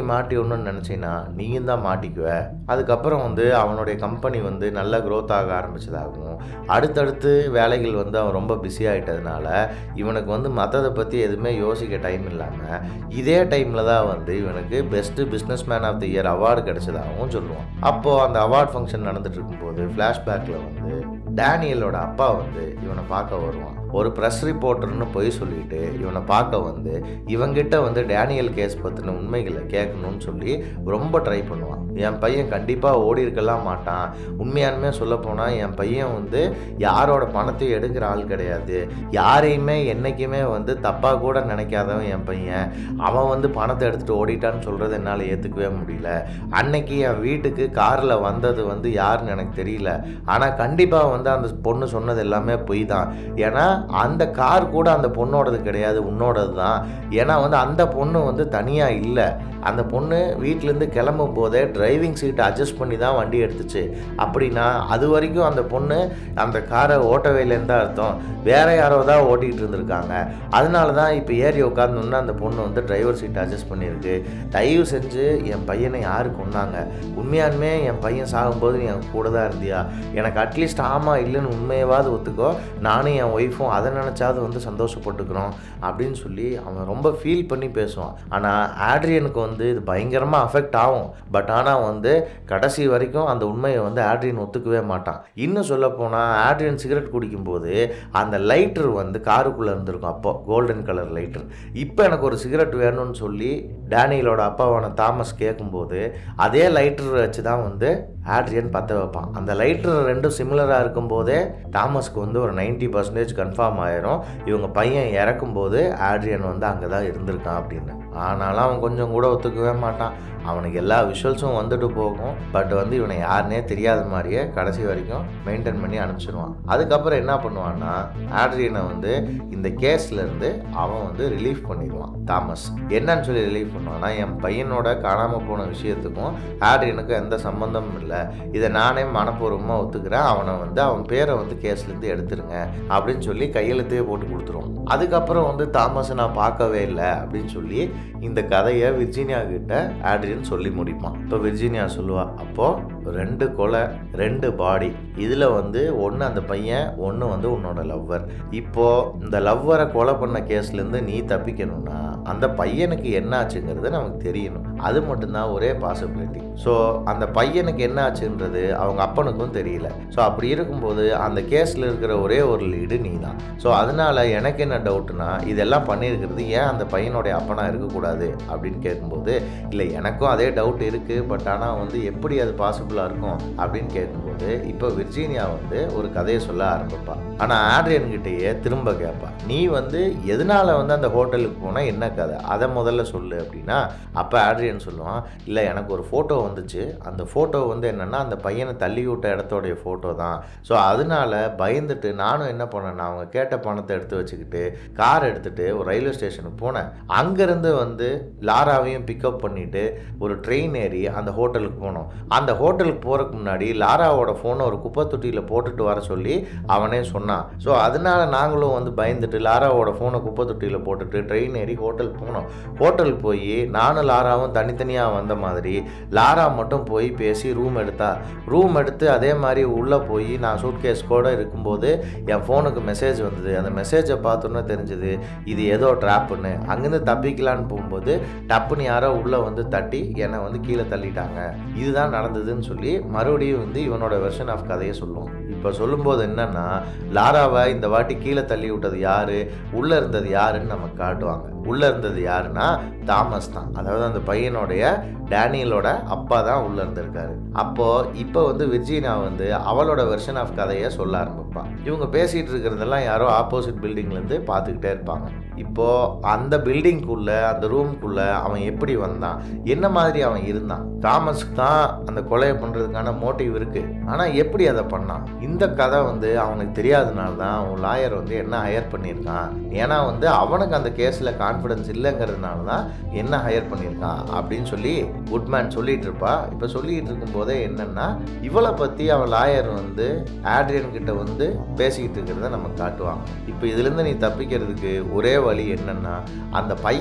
மாட்டி விடணும்னு நினச்சின்னா நீயும் தான் மாட்டிக்குவ அதுக்கப்புறம் வந்து அவனுடைய கம்பெனி வந்து நல்ல growth ஆக ஆரம்பிச்சதாகவும் அடுத்தடுத்து வேலைகள் வந்து அவன் ரொம்ப பிஸி ஆகிட்டதுனால இவனுக்கு வந்து மற்றதை பற்றி எதுவுமே யோசிக்க டைம் இல்லாமல் இதே டைமில் தான் வந்து இவனுக்கு best business man of the year award கிடைச்சதாகவும் சொல்லுவான் அப்போது அந்த அவார்ட் ஃபங்க்ஷன் நடந்துட்டு இருக்கும்போது ஃப்ளாஷ்பேக்கில் வந்து டேனியலோட அப்பா வந்து இவனை பார்க்க வருவான் ஒரு ப்ரெஸ் ரிப்போர்ட்டர்னு போய் சொல்லிட்டு இவனை பார்க்க வந்து இவங்கிட்ட வந்து டேனியல் கேஸ் பற்றின உண்மைகளை கேட்கணும்னு சொல்லி ரொம்ப ட்ரை பண்ணுவான் என் பையன் கண்டிப்பாக ஓடி இருக்கலாம் மாட்டான் உண்மையானுமே சொல்லப்போனால் என் பையன் வந்து யாரோட பணத்தையும் எடுக்கிற ஆள் கிடையாது யாரையுமே என்றைக்குமே வந்து தப்பாக கூட நினைக்காதவன் என் பையன் அவன் வந்து பணத்தை எடுத்துகிட்டு ஓடிட்டான்னு சொல்கிறது என்னால் ஏற்றுக்கவே முடியல அன்னைக்கு என் வீட்டுக்கு காரில் வந்தது வந்து யாருன்னு எனக்கு தெரியல ஆனால் கண்டிப்பாக வந்து அந்த பொண்ணு சொன்னது எல்லாமே பொய் தான் ஏன்னா அந்த கார் கூட அந்த பொண்ணோடது கிடையாது உன்னோடது தான் ஏன்னா வந்து அந்த பொண்ணு வந்து தனியாக இல்லை அந்த பொண்ணு வீட்டிலேருந்து கிளம்பும் போதே டிரைவிங் சீட்டை அட்ஜஸ்ட் பண்ணி தான் வண்டி எடுத்துச்சு அப்படின்னா அது வரைக்கும் அந்த பொண்ணு அந்த காரை ஓட்டவே இல்லைன்னு தான் அர்த்தம் வேற யாரோ தான் ஓட்டிகிட்டு இருந்திருக்காங்க அதனால தான் இப்போ ஏறி உட்காந்தோன்னா அந்த பொண்ணு வந்து டிரைவர் சீட் அட்ஜஸ்ட் பண்ணியிருக்கு தயவு செஞ்சு என் பையனை யாரு கொன்னாங்க உண்மையாலுமே என் பையன் சாகும்போது நீ என் கூட தான் இருந்தியா எனக்கு அட்லீஸ்ட் ஆமாம் இல்லைன்னு உண்மையவாது ஒத்துக்கோ நானும் என் ஒய்ஃபும் அதை நினச்சாவது வந்து சந்தோஷப்பட்டுக்கிறோம் அப்படின்னு சொல்லி அவன் ரொம்ப ஃபீல் பண்ணி பேசுவான் ஆனால் ஆட்ரியனுக்கு வந்து இது பயங்கரமாக அஃபெக்ட் ஆகும் பட் ஆனால் வந்து கடைசி வரைக்கும் அந்த உண்மையை வந்து ஆட்ரியன் ஒத்துக்கவே மாட்டான் இன்னும் சொல்லப்போனால் ஆட்ரியன் சிகரெட் குடிக்கும்போது அந்த லைட்டர் வந்து காருக்குள்ளே இருந்திருக்கும் அப்போ கோல்டன் கலர் லைட்டர் இப்போ எனக்கு ஒரு சிகரெட் வேணும்னு சொல்லி டேனியலோட அப்பாவான தாமஸ் கேட்கும்போது அதே லைட்டர் வச்சு தான் வந்து ஆட்ரியன் பற்ற வைப்பான் அந்த லைட்டர் ரெண்டும் சிமிலராக இருக்கும்போதே தாமஸ்க்கு வந்து ஒரு 90% பர்சன்டேஜ் கன்ஃபார்ம் ஆயிரும் இவங்க பையன் இறக்கும்போது ஆட்ரியன் வந்து அங்கே தான் இருந்திருக்கான் அப்படின்னு ஆனாலும் அவன் கொஞ்சம் கூட ஒத்துக்கவே மாட்டான் அவனுக்கு எல்லா விஷுவல்ஸும் வந்துட்டு போகும் பட் வந்து இவனை யாருனே தெரியாத மாதிரியே கடைசி வரைக்கும் மெயின்டைன் பண்ணி அனுப்பிச்சிடுவான் அதுக்கப்புறம் என்ன பண்ணுவான்னா ஆட்ரியனை வந்து இந்த கேஸ்ல இருந்து அவன் வந்து ரிலீஃப் பண்ணிடுவான் தாமஸ் என்னன்னு சொல்லி ரிலீஃப் பண்ணுவான்னா என் பையனோட காணாமல் போன விஷயத்துக்கும் ஆட்ரியனுக்கும் எந்த சம்மந்தமும் இல்லை இதை நானே மனப்பூர்வமாக ஒத்துக்கிறேன் அவனை வந்து அவன் பேரை வந்து கேஸ்லேருந்து எடுத்துருங்க அப்படின்னு சொல்லி கையெழுத்தே போட்டு கொடுத்துருவோம் அதுக்கப்புறம் வந்து தாமஸை நான் பார்க்கவே இல்லை அப்படின்னு சொல்லி இந்த கதையை விர்ஜீனியா கிட்ட ஆட்ரியன் சொல்லி முடிப்பான் இப்போ விர்ஜீனியா சொல்லுவா அப்போது ரெண்டு கொலை ரெண்டு பாடி இதில் வந்து ஒன்று அந்த பையன் ஒன்று வந்து உன்னோட லவ்வர் இப்போது இந்த லவ்வரை கொலை பண்ண கேஸ்லேருந்து நீ தப்பிக்கணும்னா அந்த பையனுக்கு என்ன ஆச்சுங்கிறது நமக்கு தெரியணும் அது மட்டும்தான் ஒரே பாசிபிலிட்டி ஸோ அந்த பையனுக்கு என்ன ஆச்சுன்றது அவங்க அப்பனுக்கும் தெரியல ஸோ அப்படி இருக்கும்போது அந்த கேஸில் இருக்கிற ஒரே ஒரு லீடு நீ தான் ஸோ அதனால எனக்கு என்ன டவுட்னா இதெல்லாம் பண்ணியிருக்கிறது ஏன் அந்த பையனுடைய அப்பனா இருக்கக்கூடாது அப்படின்னு கேட்கும்போது இல்லை எனக்கும் அதே டவுட் இருக்குது பட் ஆனால் வந்து எப்படி அது பாசிபிளாக இருக்கும் அப்படின்னு கேட்கும்போது இப்போ விர்ஜீனியா வந்து ஒரு கதையை சொல்ல ஆரம்பிப்பா ஆனால் ஆட்ரியன் கிட்டேயே திரும்ப கேட்பா நீ வந்து எதனால வந்து அந்த ஹோட்டலுக்கு போனால் என்ன கதை அதை முதல்ல சொல்லு அப்படின்னா அப்போ ஆட்ரியன் சொல்லுவான் இல்லை எனக்கு ஒரு ஃபோட்டோ வந்துச்சு அந்த ஃபோட்டோ வந்து என்னென்னா அந்த பையனை தள்ளி விட்ட இடத்தோடைய ஃபோட்டோ தான் ஸோ அதனால பயந்துட்டு நானும் என்ன பண்ணேன்னா அவங்க கேட்ட பணத்தை எடுத்து வச்சுக்கிட்டு கார் எடுத்துகிட்டு ஒரு ரயில்வே ஸ்டேஷனுக்கு போனேன் அங்கேருந்து வந்து லாராவையும் பிக்கப் பண்ணிவிட்டு ஒரு ட்ரெயின் ஏறி அந்த ஹோட்டலுக்கு போனோம் அந்த ஹோட்டலுக்கு போகிறதுக்கு முன்னாடி லாராவோட ஃபோனை ஒரு குப்பை தொட்டியில் போட்டுட்டு வர சொல்லி அவனே சொன்னான் ஸோ அதனால நாங்களும் வந்து பயந்துட்டு லாராவோட ஃபோனை குப்பை தொட்டியில் போட்டுட்டு ட்ரெயின் ஏறி ஹோட்டல் போனோம் ஹோட்டல் போய் நானும் லாராவும் தனித்தனியாக வந்த மாதிரி லாரா மட்டும் போய் பேசி ரூம் எடுத்தா ரூம் எடுத்து அதே மாதிரி உள்ளே போய் நான் சூட் கேஸ் கூட இருக்கும்போது என் ஃபோனுக்கு மெசேஜ் வந்தது அந்த மெசேஜை பார்த்தோன்னே தெரிஞ்சது இது ஏதோ ட்ராப்புன்னு அங்கேருந்து தப்பிக்கலான்னு போகும்போது டப்புன்னு யாரோ உள்ளே வந்து தட்டி என்னை வந்து கீழே தள்ளிட்டாங்க இதுதான் நடந்ததுன்னு சொல்லி மறுபடியும் வந்து இவனோட வெர்ஷன் ஆஃப் கதையை சொல்லுவோம் இப்போ சொல்லும்போது என்னன்னா லாராவை இந்த வாட்டி கீழே தள்ளி விட்டது யாரு உள்ளே இருந்தது யாருன்னு நமக்கு காட்டுவாங்க உள்ளே இருந்தது யாருன்னா தாமஸ் தான் அதாவது அந்த பையனுடைய டேனியலோட அப்பா தான் உள்ளே இருந்திருக்காரு அப்போது இப்போ வந்து விர்ஜீனா வந்து அவளோட வெர்ஷன் ஆஃப் கதையை சொல்ல ஆரம்பிப்பான் இவங்க பேசிகிட்டு இருக்கிறதெல்லாம் யாரோ ஆப்போசிட் பில்டிங்லேருந்து பார்த்துக்கிட்டே இருப்பாங்க இப்போது அந்த பில்டிங்குள்ளே அந்த ரூம்குள்ளே அவன் எப்படி வந்தான் என்ன மாதிரி அவன் இருந்தான் தாமஸ்க்கு தான் அந்த கொலையை பண்ணுறதுக்கான மோட்டிவ் இருக்குது ஆனால் எப்படி அதை பண்ணான் இந்த கதை வந்து அவனுக்கு தெரியாதனால தான் அவன் லாயர் வந்து என்ன ஹையர் பண்ணியிருக்கான் ஏன்னா வந்து அவனுக்கு அந்த கேஸில் கான்ஃபிடன்ஸ் இல்லைங்கிறதுனால தான் என்ன ஹையர் பண்ணியிருக்கான் அப்படின்னு சொல்லி குட்மேன் சொல்லிட்டு இருப்பா இப்போ சொல்லிட்டு இருக்கும்போதே என்னன்னா இவளை பற்றி அவன் லாயர் வந்து ஆட்ரியன் கிட்ட வந்து பேசிக்கிட்டு இருக்கிறத நமக்கு காட்டுவாங்க இப்போ இதுலேருந்து நீ தப்பிக்கிறதுக்கு ஒரே வழி என்னன்னா அந்த பையனை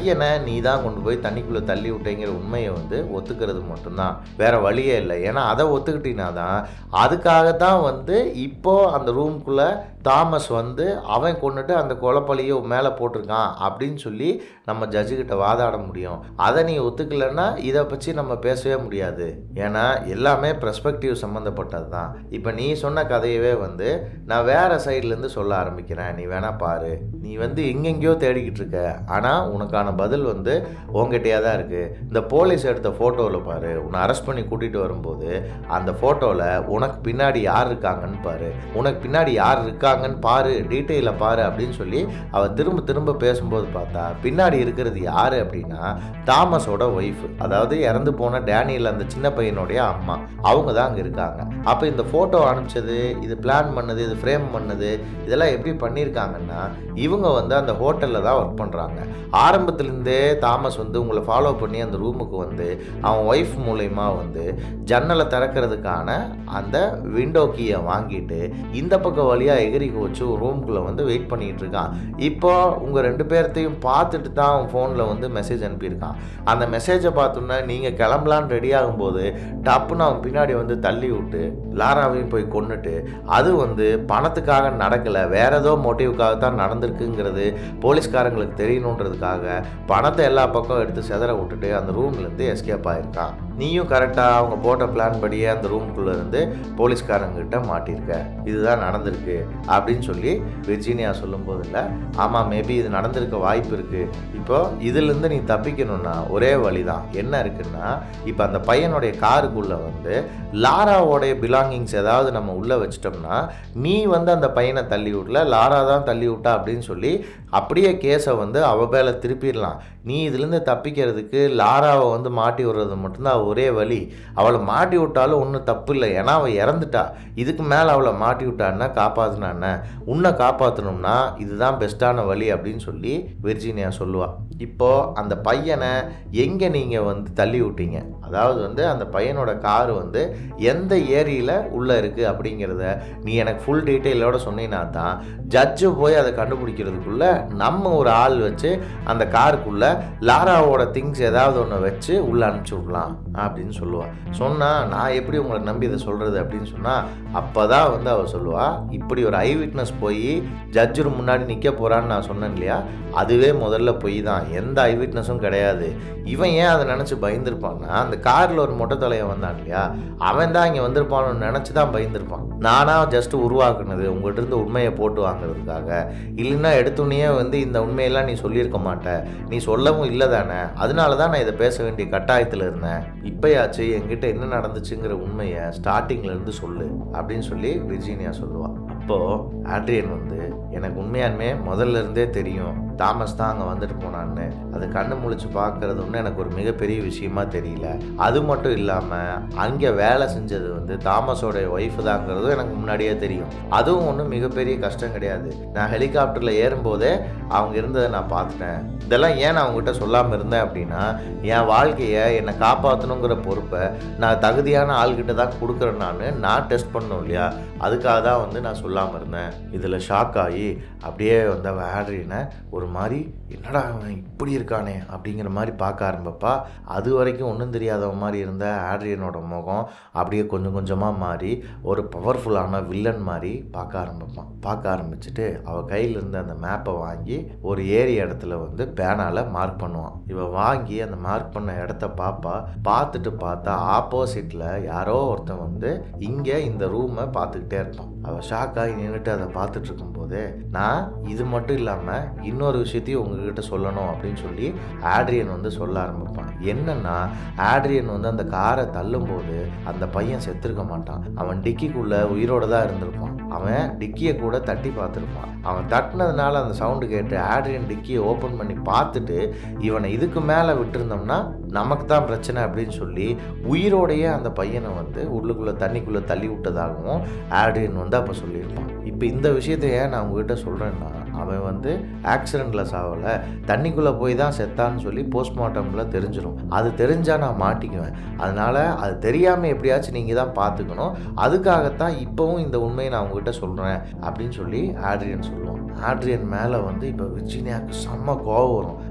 நீ தான் கொண்டு போய் தண்ணிக்குள்ளே தள்ளி விட்டேங்கிற உண்மையை வந்து ஒத்துக்கிறது மட்டும்தான் வேற வழியே இல்லை ஏன்னா அதை ஒத்துக்கிட்டீங்கன்னா தான் அதுக்காகத்தான் வந்து இப்போ அந்த ரூம்குள்ளே தாமஸ் வந்து அவன் கொண்டுட்டு அந்த கொலைப்பழியை மேலே போட்டிருக்கான் அப்படின்னு சொல்லி நம்ம ஜட்ஜுக்கிட்ட வாதாட முடியும் அதை நீ ஒத்துக்கலைன்னா இதை பற்றி நம்ம பேசவே முடியாது ஏன்னா எல்லாமே பெர்ஸ்பெக்டிவ் சம்மந்தப்பட்டது தான் இப்போ நீ சொன்ன கதையவே வந்து நான் வேறு சைட்லேருந்து சொல்ல ஆரம்பிக்கிறேன் நீ வேணா பாரு நீ வந்து எங்கெங்கேயோ தேடிக்கிட்டு இருக்க ஆனால் உனக்கான பதில் வந்து உங்ககிட்டயே தான் இருக்குது இந்த போலீஸ் எடுத்த ஃபோட்டோவில் பாரு உன்னை அரெஸ்ட் பண்ணி கூட்டிகிட்டு வரும்போது அந்த ஃபோட்டோவில் உனக்கு பின்னாடி யார் இருக்காங்கன்னு பாரு உனக்கு பின்னாடி யார் இருக்காங்கன்னு பாரு டீட்டெயிலை பாரு அப்படின்னு சொல்லி அவள் திரும்ப திரும்ப பேசும்போது பார்த்தா பின்னாடி இருக்கிறது யார் அப்படின்னா தாமஸோட ஒய்ஃப் அதாவது இறந்து போன டேனியல் அந்த சின்ன பையனுடைய அம்மா அவங்க தான் அங்கே இருக்காங்க அப்போ இந்த ஃபோட்டோ அனுப்பிச்சது இது பிளான் பண்ணது இது ஃப்ரேம் பண்ணது இதெல்லாம் எப்படி பண்ணியிருக்காங்கன்னா இவங்க வந்து அந்த ஹோட்டலில் தான் ஒர்க் பண்ணுறாங்க ஆரம்பத்துலேருந்தே தாமஸ் வந்து உங்களை ஃபாலோ பண்ணி அந்த ரூமுக்கு வந்து அவன் ஒய்ஃப் மூலயமா வந்து ஜன்னலை திறக்கிறதுக்கான அந்த விண்டோ கீயை வாங்கிட்டு இந்த பக்கம் வழியாக எகிரி வச்சு ரூம்குள்ளே வந்து வெயிட் பண்ணிகிட்டு இருக்கான் இப்போ உங்கள் ரெண்டு பேர்த்தையும் பார்த்துட்டு தான் அவன் ஃபோனில் வந்து மெசேஜ் அனுப்பியிருக்கான் அந்த மெசேஜை பார்த்தோன்னா நீங்கள் கிளம்பலான்னு ரெடி ஆகும்போது டப்புன்னு அவன் பின்னாடி வந்து தள்ளி விட்டு லாராவையும் போய் கொண்டுட்டு அது வந்து பணத்துக்காக நடக்கலை வேற ஏதோ மோட்டிவுக்காக தான் நடந்திருக்குங்கிறது போலீஸ்காரங்களுக்கு தெரியணுன்றதுக்காக பணத்தை எல்லா பக்கம் எடுத்து செதற விட்டுட்டு அந்த ரூம்லேருந்து எஸ்கேப் ஆயிருக்கான் நீயும் கரெக்டாக அவங்க போட்ட பிளான் படியே அந்த ரூம்குள்ளே இருந்து போலீஸ்காரங்கிட்ட மாட்டியிருக்க இதுதான் நடந்திருக்கு அப்படின்னு சொல்லி விர்ஜீனியா சொல்லும்போது இல்லை ஆமாம் மேபி இது நடந்திருக்க வாய்ப்பு இருக்குது இப்போ இதுலேருந்து நீ தப்பிக்கணும்னா ஒரே வழி தான் என்ன இருக்குன்னா இப்போ அந்த பையனுடைய காருக்குள்ளே வந்து லாராவோடைய பிலாங்கிங்ஸ் ஏதாவது நம்ம உள்ளே வச்சிட்டோம்னா நீ வந்து அந்த பையனை தள்ளி விடல லாரா தான் தள்ளி விட்டா அப்படின்னு சொல்லி அப்படியே கேஸை வந்து அவ மேலே திருப்பிடலாம் நீ இதுலேருந்து தப்பிக்கிறதுக்கு லாராவை வந்து மாட்டி விடுறது மட்டும்தான் ஒரே வழி அவளை மாட்டி விட்டாலும் ஒன்றும் தப்பு இல்லை ஏன்னா அவள் இறந்துட்டா இதுக்கு மேலே அவளை மாட்டி விட்டான்னா காப்பாற்றினான்னு உன்னை காப்பாற்றணும்னா இதுதான் பெஸ்ட்டான வழி அப்படின்னு சொல்லி விர்ஜீனியா சொல்லுவா இப்போது அந்த பையனை எங்கே நீங்கள் வந்து தள்ளி விட்டீங்க அதாவது வந்து அந்த பையனோட கார் வந்து எந்த ஏரியில் உள்ளே இருக்குது அப்படிங்கிறத நீ எனக்கு ஃபுல் டீட்டெயிலோட சொன்னீங்கன்னா தான் ஜட்ஜு போய் அதை கண்டுபிடிக்கிறதுக்குள்ள நம்ம ஒரு ஆள் வச்சு அந்த காருக்குள்ளே லாராவோட திங்ஸ் ஏதாவது ஒன்று வச்சு உள்ளே அனுப்பிச்சி விடலாம் அப்படின்னு சொல்லுவாள் சொன்னால் நான் எப்படி உங்களை நம்பி இதை சொல்கிறது அப்படின்னு சொன்னால் அப்போ தான் வந்து அவள் சொல்லுவா இப்படி ஒரு ஐ விட்னஸ் போய் ஜட்ஜு முன்னாடி நிற்க போகிறான்னு நான் சொன்னேன் இல்லையா அதுவே முதல்ல பொய் தான் எந்த ஐ விட்னஸும் கிடையாது இவன் ஏன் அதை நினச்சி பயந்துருப்பான்னா அந்த காரில் ஒரு மொட்டை தலையை வந்தான் இல்லையா அவன் தான் இங்கே வந்திருப்பான்னு நினச்சி தான் பயந்துருப்பான் நானாக ஜஸ்ட் உருவாக்குனது உங்கள்கிட்ட இருந்து உண்மையை போட்டு வாங்குறதுக்காக இல்லைன்னா எடுத்துனே வந்து இந்த உண்மையெல்லாம் நீ சொல்லியிருக்க மாட்ட நீ சொல்லவும் இல்லை தானே அதனால தான் நான் இதை பேச வேண்டிய கட்டாயத்தில் இருந்தேன் இப்போயாச்சு என்கிட்ட என்ன நடந்துச்சுங்கிற உண்மையை ஸ்டார்டிங்ல இருந்து சொல்லு அப்படின்னு சொல்லி விர்ஜீனியா சொல்லுவாள் அப்போது ஆட்ரியன் வந்து எனக்கு உண்மையாலுமே முதல்ல இருந்தே தெரியும் தாமஸ் தான் அங்கே வந்துட்டு போனான்னு அது கண்ணு முழிச்சு பார்க்கறது ஒன்றும் எனக்கு ஒரு மிகப்பெரிய விஷயமா தெரியல அது மட்டும் இல்லாமல் அங்கே வேலை செஞ்சது வந்து தாமஸோடைய ஒய்ஃபு தாங்கிறதும் எனக்கு முன்னாடியே தெரியும் அதுவும் ஒன்றும் மிகப்பெரிய கஷ்டம் கிடையாது நான் ஹெலிகாப்டரில் ஏறும்போதே அவங்க இருந்ததை நான் பார்த்துட்டேன் இதெல்லாம் ஏன் நான் அவங்ககிட்ட சொல்லாமல் இருந்தேன் அப்படின்னா என் வாழ்க்கையை என்னை காப்பாற்றணுங்கிற பொறுப்பை நான் தகுதியான ஆள்கிட்ட தான் கொடுக்குறேன் நான் நான் டெஸ்ட் பண்ணணும் இல்லையா அதுக்காக தான் வந்து நான் சொல்லாமல் இருந்தேன் இதில் ஷாக் ஆகி அப்படியே வந்து அவன் ஆட்ரினை ஒரு மாதிரி என்னடா அவன் இப்படி இருக்கானே அப்படிங்கிற மாதிரி பார்க்க ஆரம்பிப்பா அது வரைக்கும் ஒன்றும் தெரியாதவன் மாதிரி இருந்த ஆட்ரியனோட முகம் அப்படியே கொஞ்சம் கொஞ்சமாக மாறி ஒரு பவர்ஃபுல்லான வில்லன் மாதிரி பார்க்க ஆரம்பிப்பான் பார்க்க ஆரம்பிச்சுட்டு அவள் கையில் இருந்த அந்த மேப்பை வாங்கி ஒரு ஏரி இடத்துல வந்து பேனால் மார்க் பண்ணுவான் இவன் வாங்கி அந்த மார்க் பண்ண இடத்த பார்ப்பா பார்த்துட்டு பார்த்தா ஆப்போசிட்டில் யாரோ ஒருத்தன் வந்து இங்கே இந்த ரூமை பார்த்துக்கிட்டே இருப்பான் அவள் ஷாக் ஆகி நின்றுட்டு அதை பார்த்துட்டு இருக்கும்போது நான் இது மட்டும் இல்லாமல் இன்னொரு விஷயத்தையும் உங்ககிட்ட சொல்லணும் அப்படின்னு சொல்லி ஆட்ரியன் வந்து சொல்ல ஆரம்பிப்பான் என்னன்னா ஆட்ரியன் வந்து அந்த காரை தள்ளும்போது அந்த பையன் செத்துருக்க மாட்டான் அவன் டிக்கிக்குள்ள உயிரோட தான் இருந்திருப்பான் அவன் டிக்கியை கூட தட்டி பார்த்துருப்பான் அவன் தட்டினதுனால அந்த சவுண்டு கேட்டு ஆட்ரியன் டிக்கியை ஓப்பன் பண்ணி பார்த்துட்டு இவனை இதுக்கு மேலே விட்டுருந்தோம்னா நமக்கு தான் பிரச்சனை அப்படின்னு சொல்லி உயிரோடையே அந்த பையனை வந்து உள்ளுக்குள்ளே தண்ணிக்குள்ளே தள்ளி விட்டதாகவும் ஆட்ரியன் வந்து அப்போ சொல்லியிருப்பான் இப்போ இந்த விஷயத்தை ஏன் நான் உங்ககிட்ட சொல்கிறேன்னா அவன் வந்து ஆக்சிடெண்ட்டில் சாவலை தண்ணிக்குள்ளே போய் தான் செத்தான்னு சொல்லி போஸ்ட்மார்ட்டமில் தெரிஞ்சிடும் அது தெரிஞ்சால் நான் மாட்டிக்குவேன் அதனால் அது தெரியாமல் எப்படியாச்சும் நீங்கள் தான் பார்த்துக்கணும் அதுக்காகத்தான் இப்போவும் இந்த உண்மையை நான் உங்ககிட்ட சொல்கிறேன் அப்படின்னு சொல்லி ஆட்ரியன் சொல்லுவான் ஆட்ரியன் மேலே வந்து இப்போ விர்ஜீனியாவுக்கு செம்ம கோவம் வரும்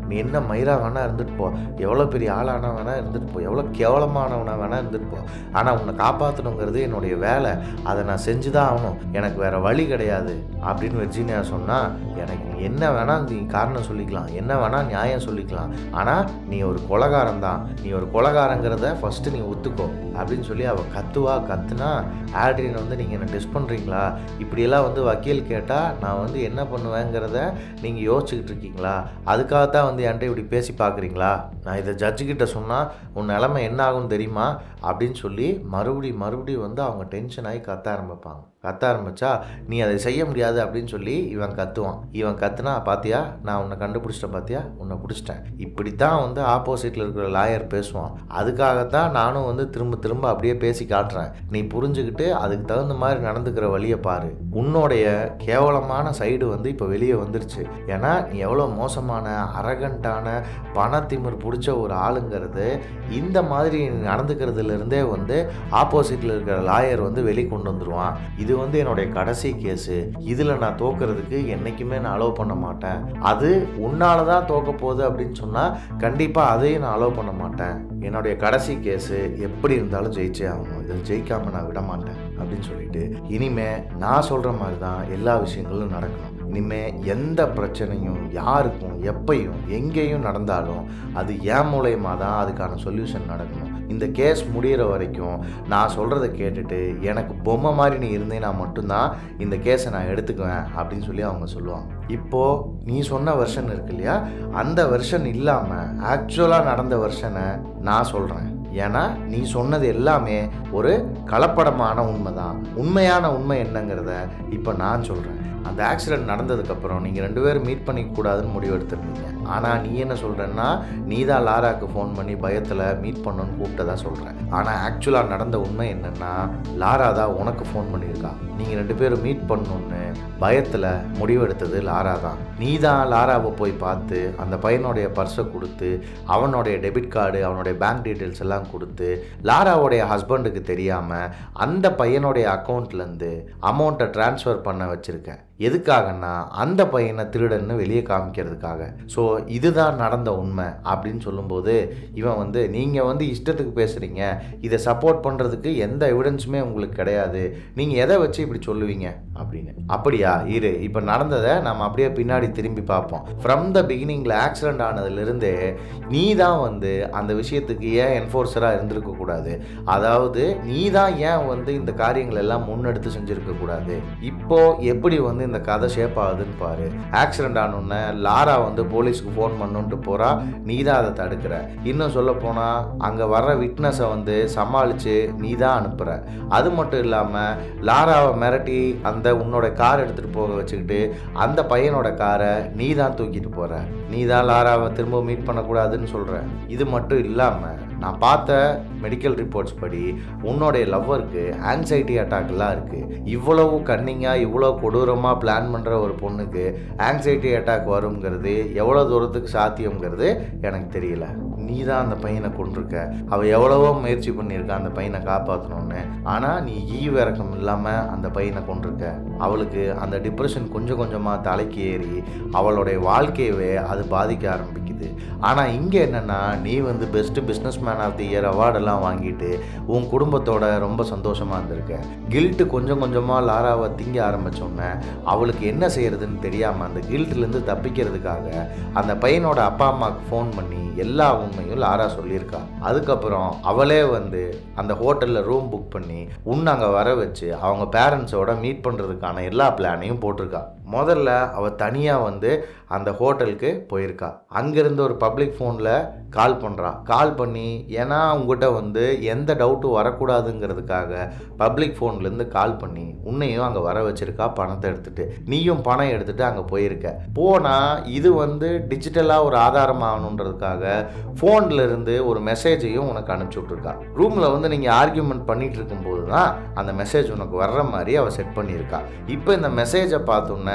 நீ என்ன மயிரா வேணா இருந்துட்டு போ எவ்வளோ பெரிய ஆளானா வேணா இருந்துட்டு போ எவ்வளோ கேவலமானவனா வேணா இருந்துட்டு போ ஆனால் உன்னை காப்பாற்றணுங்கிறது என்னுடைய வேலை அதை நான் செஞ்சு தான் ஆகணும் எனக்கு வேற வழி கிடையாது அப்படின்னு வெர்ஜீனியா சொன்னால் எனக்கு நீ என்ன வேணால் நீ காரணம் சொல்லிக்கலாம் என்ன வேணால் நியாயம் சொல்லிக்கலாம் ஆனால் நீ ஒரு கொலகாரம் தான் நீ ஒரு கொலகாரங்கிறத ஃபஸ்ட்டு நீ ஒத்துக்கோ அப்படின்னு சொல்லி அவள் கத்துவா கத்துனா ஆட்ரின் வந்து நீங்கள் என்ன டெஸ்ட் பண்ணுறீங்களா இப்படியெல்லாம் வந்து வக்கீல் கேட்டால் நான் வந்து என்ன பண்ணுவேங்கிறத நீங்கள் யோசிச்சுக்கிட்டு இருக்கீங்களா அதுக்காகத்தான் வந்து என்கிட்ட இப்படி பேசி பார்க்குறீங்களா நான் இதை ஜட்ஜுக்கிட்ட சொன்னால் உன் நிலமை என்ன ஆகும்னு தெரியுமா அப்படின்னு சொல்லி மறுபடி மறுபடியும் வந்து அவங்க டென்ஷன் ஆகி கத்த ஆரம்பிப்பாங்க கத்த ஆரம்பிச்சா நீ அதை செய்ய முடியாது அப்படின்னு சொல்லி இவன் கத்துவான் இவன் கத்துனா பாத்தியா நான் உன்னை கண்டுபிடிச்சிட்டேன் பாத்தியா உன்னை பிடிச்சிட்டேன் இப்படி தான் வந்து ஆப்போசிட்டில் இருக்கிற லாயர் பேசுவான் அதுக்காகத்தான் நானும் வந்து திரும்ப திரும்ப அப்படியே பேசி காட்டுறேன் நீ புரிஞ்சுக்கிட்டு அதுக்கு தகுந்த மாதிரி நடந்துக்கிற வழியை பாரு உன்னுடைய கேவலமான சைடு வந்து இப்போ வெளியே வந்துருச்சு ஏன்னா நீ எவ்வளோ மோசமான அரகண்டான பணத்திமிர் பிடிச்ச ஒரு ஆளுங்கிறது இந்த மாதிரி நடந்துக்கிறதுல இருந்தே வந்து ஆப்போசிட்டில் இருக்கிற லாயர் வந்து வெளி கொண்டு வந்துருவான் இது வந்து என்னுடைய கடைசி கேஸு இதில் நான் தோக்கிறதுக்கு என்றைக்குமே நான் அலோவ் பண்ண மாட்டேன் அது உன்னால தான் தோக்க போகுது அப்படின்னு சொன்னால் கண்டிப்பாக அதையும் நான் அலோவ் பண்ண மாட்டேன் என்னுடைய கடைசி கேஸு எப்படி இருந்தாலும் ஜெயிச்சே ஆகணும் இதில் ஜெயிக்காமல் நான் விட மாட்டேன் அப்படின்னு சொல்லிட்டு இனிமே நான் சொல்கிற மாதிரி தான் எல்லா விஷயங்களும் நடக்கணும் இனிமே எந்த பிரச்சனையும் யாருக்கும் எப்பையும் எங்கேயும் நடந்தாலும் அது என் மூலயமா தான் அதுக்கான சொல்யூஷன் நடக்கணும் இந்த கேஸ் முடிகிற வரைக்கும் நான் சொல்கிறத கேட்டுட்டு எனக்கு பொம்மை மாதிரி நீ இருந்தேன்னா மட்டும்தான் இந்த கேஸை நான் எடுத்துக்குவேன் அப்படின்னு சொல்லி அவங்க சொல்லுவாங்க இப்போது நீ சொன்ன வெர்ஷன் இருக்கு இல்லையா அந்த வெர்ஷன் இல்லாமல் ஆக்சுவலாக நடந்த வெர்ஷனை நான் சொல்கிறேன் ஏன்னா நீ சொன்னது எல்லாமே ஒரு கலப்படமான உண்மை தான் உண்மையான உண்மை என்னங்கிறத இப்போ நான் சொல்கிறேன் அந்த ஆக்சிடென்ட் நடந்ததுக்கப்புறம் நீங்கள் ரெண்டு பேரும் மீட் பண்ணிக்க கூடாதுன்னு முடிவு எடுத்திருந்தீங்க ஆனால் நீ என்ன சொல்கிறேன்னா நீ தான் லாராக்கு ஃபோன் பண்ணி பயத்தில் மீட் பண்ணணும்னு கூப்பிட்டதா சொல்கிறேன் ஆனால் ஆக்சுவலாக நடந்த உண்மை என்னென்னா லாரா தான் உனக்கு ஃபோன் பண்ணியிருக்கா நீங்கள் ரெண்டு பேரும் மீட் பண்ணணுன்னு பயத்தில் முடிவெடுத்தது லாரா தான் நீ தான் லாராவை போய் பார்த்து அந்த பையனுடைய பர்ஸை கொடுத்து அவனுடைய டெபிட் கார்டு அவனுடைய பேங்க் டீட்டெயில்ஸ் எல்லாம் கொடுத்து லாராவுடைய ஹஸ்பண்டுக்கு தெரியாமல் அந்த பையனுடைய அக்கௌண்ட்லேருந்து அமௌண்ட்டை ட்ரான்ஸ்ஃபர் பண்ண வச்சுருக்க எதுக்காகன்னா அந்த பையனை திருடன்னு வெளியே காமிக்கிறதுக்காக ஸோ இதுதான் நடந்த உண்மை அப்படின்னு சொல்லும்போது இவன் வந்து நீங்கள் வந்து இஷ்டத்துக்கு பேசுகிறீங்க இதை சப்போர்ட் பண்ணுறதுக்கு எந்த எவிடன்ஸுமே உங்களுக்கு கிடையாது நீங்கள் எதை வச்சு இப்படி சொல்லுவீங்க அப்படின்னு அப்படியா இரு இப்போ நடந்ததை நம்ம அப்படியே பின்னாடி திரும்பி பார்ப்போம் ஃப்ரம் த பிகினிங்கில் ஆக்சிடென்ட் ஆனதுலேருந்தே நீ தான் வந்து அந்த விஷயத்துக்கு ஏன் என்ஃபோர்ஸராக இருந்திருக்க கூடாது அதாவது நீ தான் ஏன் வந்து இந்த காரியங்கள் எல்லாம் முன்னெடுத்து செஞ்சுருக்க கூடாது இப்போ எப்படி வந்து இந்த கதை ஷேப் ஆகுதுன்னு பாரு ஆக்சிடென்ட் ஆனோடனே லாரா வந்து போலீஸ்க்கு ஃபோன் பண்ணுன்ட்டு போறா நீ தான் அதை தடுக்கிற இன்னும் சொல்ல போனா அங்கே வர்ற விட்னஸை வந்து சமாளித்து நீ தான் அனுப்புற அது மட்டும் இல்லாமல் லாராவை மிரட்டி அந்த உன்னோட கார் எடுத்துகிட்டு போக வச்சுக்கிட்டு அந்த பையனோட காரை நீ தான் தூக்கிட்டு போற நீ தான் லாராவை திரும்ப மீட் பண்ணக்கூடாதுன்னு சொல்கிற இது மட்டும் இல்லாமல் நான் பார்த்த மெடிக்கல் ரிப்போர்ட்ஸ் படி உன்னோடைய லவ்வருக்கு ஆங்ஸைட்டி அட்டாக்லாம் இருக்குது இவ்வளவு கன்னிங்காக இவ்வளோ கொடூரமாக பிளான் பண்ணுற ஒரு பொண்ணுக்கு ஆங்ஸைட்டி அட்டாக் வருங்கிறது எவ்வளோ தூரத்துக்கு சாத்தியங்கிறது எனக்கு தெரியல நீ தான் அந்த பையனை கொண்டிருக்க அவள் எவ்வளவோ முயற்சி பண்ணியிருக்கா அந்த பையனை காப்பாற்றணும்னு ஆனால் நீ ஈவு இறக்கம் இல்லாமல் அந்த பையனை கொண்டிருக்க அவளுக்கு அந்த டிப்ரெஷன் கொஞ்சம் கொஞ்சமாக தலைக்கு ஏறி அவளுடைய வாழ்க்கையவே அது பாதிக்க ஆரம்பிக்குது ஆனால் இங்கே என்னென்னா நீ வந்து best business man of the year அவார்டெல்லாம் வாங்கிட்டு உன் குடும்பத்தோட ரொம்ப சந்தோஷமாக இருந்திருக்க கில்ட்டு கொஞ்சம் கொஞ்சமாக லாராவை திங்க ஆரம்பித்தோன்னே அவளுக்கு என்ன செய்யறதுன்னு தெரியாமல் அந்த கில்ட்லேருந்து தப்பிக்கிறதுக்காக அந்த பையனோட அப்பா அம்மாவுக்கு ஃபோன் பண்ணி எல்லா உண்மையும் லாரா சொல்லியிருக்கா அதுக்கப்புறம் அவளே வந்து அந்த ஹோட்டலில் ரூம் புக் பண்ணி உன்னை அங்கே வர வச்சு அவங்க பேரண்ட்ஸோட மீட் பண்ணுறதுக்கான எல்லா பிளானையும் போட்டிருக்கா முதல்ல அவள் தனியாக வந்து அந்த ஹோட்டலுக்கு போயிருக்கா அங்கேருந்து ஒரு பப்ளிக் ஃபோனில் கால் பண்ணுறா கால் பண்ணி ஏன்னா உங்ககிட்ட வந்து எந்த டவுட்டும் வரக்கூடாதுங்கிறதுக்காக பப்ளிக் ஃபோன்லேருந்து கால் பண்ணி உன்னையும் அங்கே வர வச்சிருக்கா பணத்தை எடுத்துட்டு நீயும் பணம் எடுத்துட்டு அங்கே போயிருக்க போனால் இது வந்து டிஜிட்டலாக ஒரு ஆதாரம் ஆகணுன்றதுக்காக ஃபோனில் இருந்து ஒரு மெசேஜையும் உனக்கு அனுப்பிச்சி விட்ருக்கா ரூமில் வந்து நீங்கள் ஆர்கியூமெண்ட் பண்ணிட்டு இருக்கும்போது தான் அந்த மெசேஜ் உனக்கு வர்ற மாதிரி அவள் செட் பண்ணியிருக்கா இப்போ இந்த மெசேஜை பார்த்தோன்னே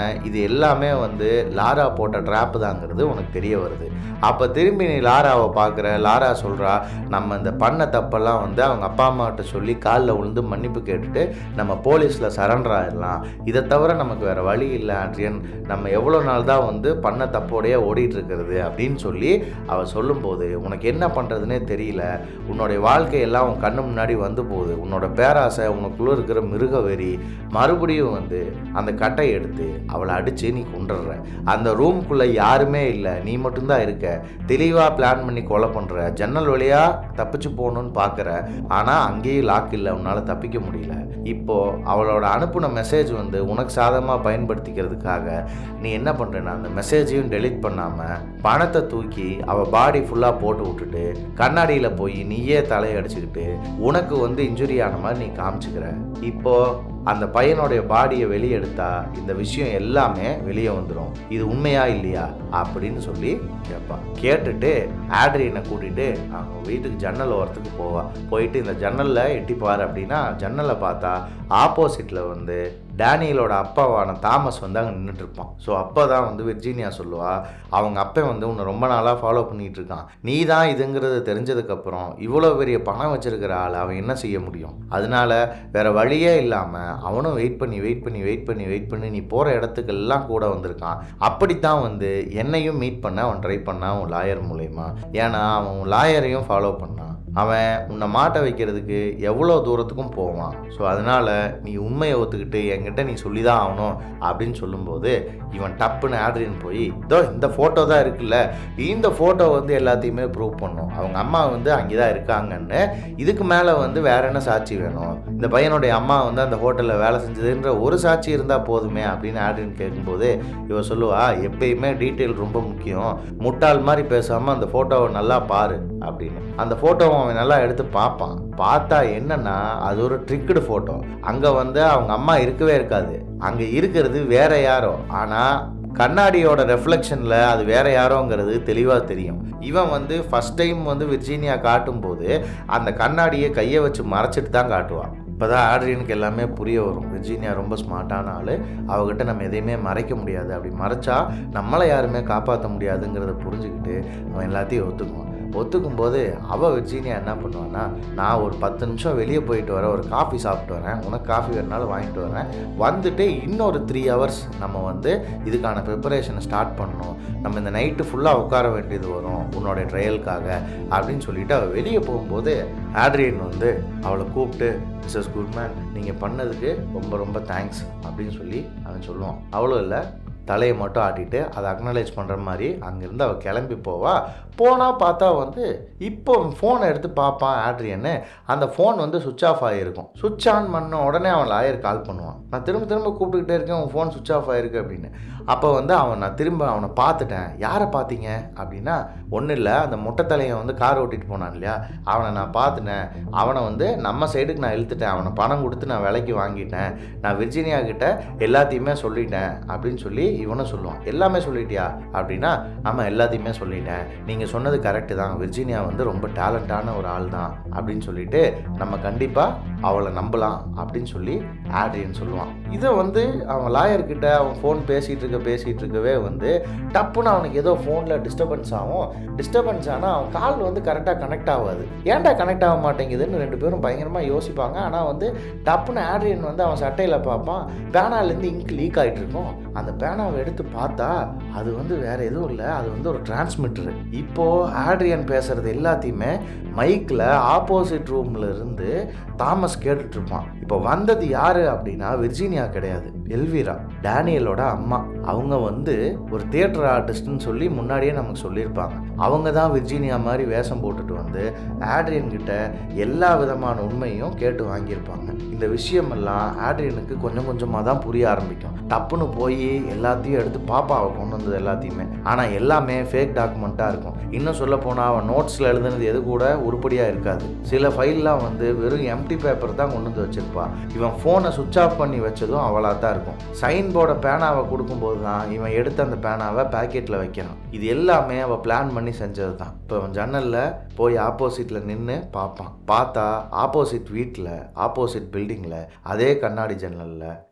இது எல்லாமே வந்து லாரா போட்ட ட்ராப்பு தாங்கிறது உனக்கு தெரிய வருது அப்போ திரும்பி நீ லாராவை பார்க்குற லாரா சொல்கிறா நம்ம இந்த பண்ண தப்பெல்லாம் வந்து அவங்க அப்பா அம்மாட்ட சொல்லி காலில் விழுந்து மன்னிப்பு கேட்டுட்டு நம்ம போலீஸில் சரண்டர் ஆயிடலாம் இதை தவிர நமக்கு வேறு வழி இல்லை ஆட்ரியன் நம்ம எவ்வளோ நாள் தான் வந்து பண்ண தப்போடையே ஓடிட்டு இருக்கிறது அப்படின்னு சொல்லி அவள் சொல்லும்போது உனக்கு என்ன பண்ணுறதுனே தெரியல உன்னுடைய வாழ்க்கையெல்லாம் உன் கண்ணு முன்னாடி வந்து போகுது உன்னோட பேராசை உனக்குள்ளே இருக்கிற மிருகவெறி மறுபடியும் வந்து அந்த கட்டை எடுத்து அவளை அடித்து நீ கொண்டுடுற அந்த ரூம்குள்ளே யாருமே இல்லை நீ மட்டும்தான் இருக்க தெளிவாக பிளான் பண்ணி கொலை பண்ணுற ஜன்னல் வழியாக தப்பிச்சு போகணும்னு பார்க்குற ஆனால் அங்கேயும் லாக் இல்லை உன்னால் தப்பிக்க முடியல இப்போது அவளோட அனுப்புன மெசேஜ் வந்து உனக்கு சாதகமாக பயன்படுத்திக்கிறதுக்காக நீ என்ன பண்ணுறேன்னா அந்த மெசேஜையும் டெலீட் பண்ணாமல் பணத்தை தூக்கி அவள் பாடி ஃபுல்லாக போட்டு விட்டுட்டு கண்ணாடியில் போய் நீயே தலையை அடிச்சுக்கிட்டு உனக்கு வந்து இன்ஜுரி ஆன மாதிரி நீ காமிச்சுக்கிற இப்போ அந்த பையனுடைய பாடியை வெளியே எடுத்தா இந்த விஷயம் எல்லாமே வெளியே வந்துடும் இது உண்மையா இல்லையா அப்படின்னு சொல்லி கேட்பா கேட்டுட்டு ஆட்ரியனை கூட்டிட்டு அவங்க வீட்டுக்கு ஜன்னல் ஓரத்துக்கு போவா போயிட்டு இந்த ஜன்னலில் எட்டி பாரு அப்படின்னா ஜன்னலை பார்த்தா ஆப்போசிட்டில் வந்து டேனியலோட அப்பாவான தாமஸ் வந்து அங்கே நின்றுட்டு இருப்பான் ஸோ அப்போ தான் வந்து விர்ஜீனியா சொல்லுவா அவங்க அப்பன் வந்து உன்னை ரொம்ப நாளாக ஃபாலோ பண்ணிட்டு இருக்கான் நீ தான் இதுங்கிறது தெரிஞ்சதுக்கப்புறம் இவ்வளோ பெரிய பணம் வச்சிருக்கிற ஆள் அவன் என்ன செய்ய முடியும் அதனால வேற வழியே இல்லாமல் அவனும் வெயிட் பண்ணி வெயிட் பண்ணி வெயிட் பண்ணி வெயிட் பண்ணி நீ போகிற இடத்துக்கெல்லாம் கூட வந்திருக்கான் அப்படித்தான் வந்து என்னையும் மீட் பண்ண அவன் ட்ரை பண்ணான் உன் லாயர் மூலயமா ஏன்னா அவன் லாயரையும் ஃபாலோ பண்ணான் அவன் உன்னை மாட்ட வைக்கிறதுக்கு எவ்வளோ தூரத்துக்கும் போவான் ஸோ அதனால் நீ உண்மையை ஒத்துக்கிட்டு என்கிட்ட நீ சொல்லி தான் ஆகணும் அப்படின்னு சொல்லும்போது இவன் டப்புன்னு ஆட்ரின் போய் இதோ இந்த ஃபோட்டோ தான் இருக்குல்ல இந்த ஃபோட்டோ வந்து எல்லாத்தையுமே ப்ரூவ் பண்ணும் அவங்க அம்மா வந்து அங்கே தான் இருக்காங்கன்னு இதுக்கு மேலே வந்து வேற என்ன சாட்சி வேணும் இந்த பையனுடைய அம்மா வந்து அந்த ஹோட்டலில் வேலை செஞ்சதுன்ற ஒரு சாட்சி இருந்தால் போதுமே அப்படின்னு ஆட்ரின் கேட்கும்போது இவ சொல்லுவா எப்பயுமே டீட்டெயில் ரொம்ப முக்கியம் முட்டாள் மாதிரி பேசாமல் அந்த ஃபோட்டோவை நல்லா பாரு அப்படின்னு அந்த ஃபோட்டோவை அவன் நல்லா எடுத்து பார்ப்பான் பார்த்தா என்னன்னா அது ஒரு ட்ரிக்கடு ஃபோட்டோ அங்கே வந்து அவங்க அம்மா இருக்கவே இருக்காது அங்கே இருக்கிறது வேற யாரோ ஆனால் கண்ணாடியோட ரெஃப்ளெக்ஷனில் அது வேற யாரோங்கிறது தெளிவாக தெரியும் இவன் வந்து ஃபஸ்ட் டைம் வந்து விர்ஜீனியா காட்டும்போது அந்த கண்ணாடியை கையை வச்சு மறைச்சிட்டு தான் காட்டுவான் இப்போ தான் ஆட்ரியனுக்கு எல்லாமே புரிய வரும் விர்ஜீனியா ரொம்ப ஸ்மார்ட்டான ஆள் அவகிட்ட நம்ம எதையுமே மறைக்க முடியாது அப்படி மறைச்சா நம்மளை யாருமே காப்பாற்ற முடியாதுங்கிறத புரிஞ்சுக்கிட்டு அவன் எல்லாத்தையும் ஒத்துக்குவான் ஒத்துக்கும் போது அவள் விர்ஜீனியா என்ன பண்ணுவான்னா நான் ஒரு பத்து நிமிஷம் வெளியே போயிட்டு வரேன் ஒரு காஃபி சாப்பிட்டு வரேன் உனக்கு காஃபி வேணுனாலும் வாங்கிட்டு வரேன் வந்துட்டு இன்னொரு த்ரீ ஹவர்ஸ் நம்ம வந்து இதுக்கான ப்ரிப்பரேஷனை ஸ்டார்ட் பண்ணணும் நம்ம இந்த நைட்டு ஃபுல்லாக உட்கார வேண்டியது வரும் உன்னோட ட்ரையலுக்காக அப்படின்னு சொல்லிட்டு அவள் வெளியே போகும்போது ஆட்ரியன் வந்து அவளை கூப்பிட்டு மிஸ்ஸஸ் குட்மேன் நீங்கள் பண்ணதுக்கு ரொம்ப ரொம்ப தேங்க்ஸ் அப்படின்னு சொல்லி அவன் சொல்லுவான் அவ்வளோ இல்லை தலையை மட்டும் ஆட்டிட்டு அதை அக்னாலேஜ் பண்ணுற மாதிரி அங்கேருந்து அவள் கிளம்பி போவா போனால் பார்த்தா வந்து இப்போ ஃபோனை எடுத்து பார்ப்பான் ஆட்ரியன்னு அந்த ஃபோன் வந்து சுவிட்ச் ஆஃப் ஆகிருக்கும் சுவிட்ச் ஆன் பண்ண உடனே அவன் லாயர் கால் பண்ணுவான் நான் திரும்ப திரும்ப கூப்பிட்டுக்கிட்டே இருக்கேன் உன் ஃபோன் சுவிட்ச் ஆஃப் ஆகிருக்கு அப்படின்னு அப்போ வந்து அவன் நான் திரும்ப அவனை பார்த்துட்டேன் யாரை பார்த்தீங்க அப்படின்னா ஒன்றும் இல்லை அந்த மொட்டை தலையை வந்து கார் ஓட்டிட்டு போனான் இல்லையா அவனை நான் பார்த்துட்டேன் அவனை வந்து நம்ம சைடுக்கு நான் இழுத்துட்டேன் அவனை பணம் கொடுத்து நான் விலைக்கு வாங்கிட்டேன் நான் விர்ஜினியா கிட்ட எல்லாத்தையுமே சொல்லிட்டேன் அப்படின்னு சொல்லி இவனும் சொல்லுவான் எல்லாமே சொல்லிட்டியா அப்படின்னா ஆமாம் எல்லாத்தையுமே சொல்லிட்டேன் நீங்கள் சொன்னது கரெக்டு தான் விர்ஜினியா வந்து ரொம்ப டேலண்டான ஒரு ஆள் தான் அப்படின்னு சொல்லிட்டு நம்ம கண்டிப்பாக அவளை நம்பலாம் அப்படின்னு சொல்லி ஆட்ரியன் சொல்லுவான் இதை வந்து அவன் லாயர்கிட்ட அவன் ஃபோன் பேசிகிட்டு இருக்க பேசிகிட்டு இருக்கவே வந்து டப்புன்னு அவனுக்கு ஏதோ ஃபோனில் டிஸ்டர்பன்ஸ் ஆகும் டிஸ்டர்பன்ஸ் ஆனால் அவன் கால் வந்து கரெக்டாக கனெக்ட் ஆகாது ஏன்டா கனெக்ட் ஆக மாட்டேங்குதுன்னு ரெண்டு பேரும் பயங்கரமாக யோசிப்பாங்க ஆனால் வந்து டப்புன்னு ஆட்ரியன் வந்து அவன் சட்டையில் பார்ப்பான் பேனாலேருந்து இங்க் லீக் ஆகிட்டு இருக்கும் அந்த பேனாவை எடுத்து பார்த்தா அது வந்து வேற எதுவும் இல்லை அது வந்து ஒரு டிரான்ஸ்மிட்டர் இப்போ ஆட்ரியன் பேசுறது எல்லாத்தையுமே மைக்கில் ஆப்போசிட் ரூம்ல இருந்து தாமஸ் கேட்டுட்டு இருப்பான் இப்போ வந்தது யாரு அப்படின்னா விர்ஜீனியா கிடையாது எல்வீரா டேனியலோட அம்மா அவங்க வந்து ஒரு தியேட்டர் ஆர்டிஸ்ட்னு சொல்லி முன்னாடியே நமக்கு சொல்லியிருப்பாங்க அவங்க தான் விர்ஜீனியா மாதிரி வேஷம் போட்டுட்டு வந்து ஆட்ரியன் கிட்ட எல்லா விதமான உண்மையும் கேட்டு வாங்கியிருப்பாங்க இந்த விஷயமெல்லாம் ஆட்ரியனுக்கு கொஞ்சம் கொஞ்சமாக தான் புரிய ஆரம்பிக்கும் டப்புன்னு போய் எல்லாத்தையும் எடுத்து பாப்பாவை கொண்டு வந்தது எல்லாத்தையுமே ஆனால் எல்லாமே ஃபேக் டாக்குமெண்ட்டாக இருக்கும் இன்னும் சொல்ல போனால் அவன் நோட்ஸில் எழுதுனது எது கூட உருப்படியாக இருக்காது சில ஃபைல்லாம் வந்து வெறும் எம்டி பேப்பர் தான் கொண்டு வந்து வச்சிருப்பா இவன் ஃபோனை சுவிட்ச் ஆஃப் பண்ணி வச்சதும் அவளாக தான் இருக்கும் சைன் போர்டை பேனாவை கொடுக்கும்போது தான் இவன் எடுத்து அந்த பேனாவை பேக்கெட்டில் வைக்கிறான் இது எல்லாமே அவள் பிளான் பண்ணி செஞ்சது தான் இப்போ அவன் ஜன்னலில் போய் ஆப்போசிட்டில் நின்று பார்ப்பான் பார்த்தா ஆப்போசிட் வீட்டில் ஆப்போசிட் பில்டிங்கில் அதே கண்ணாடி ஜன்னலில்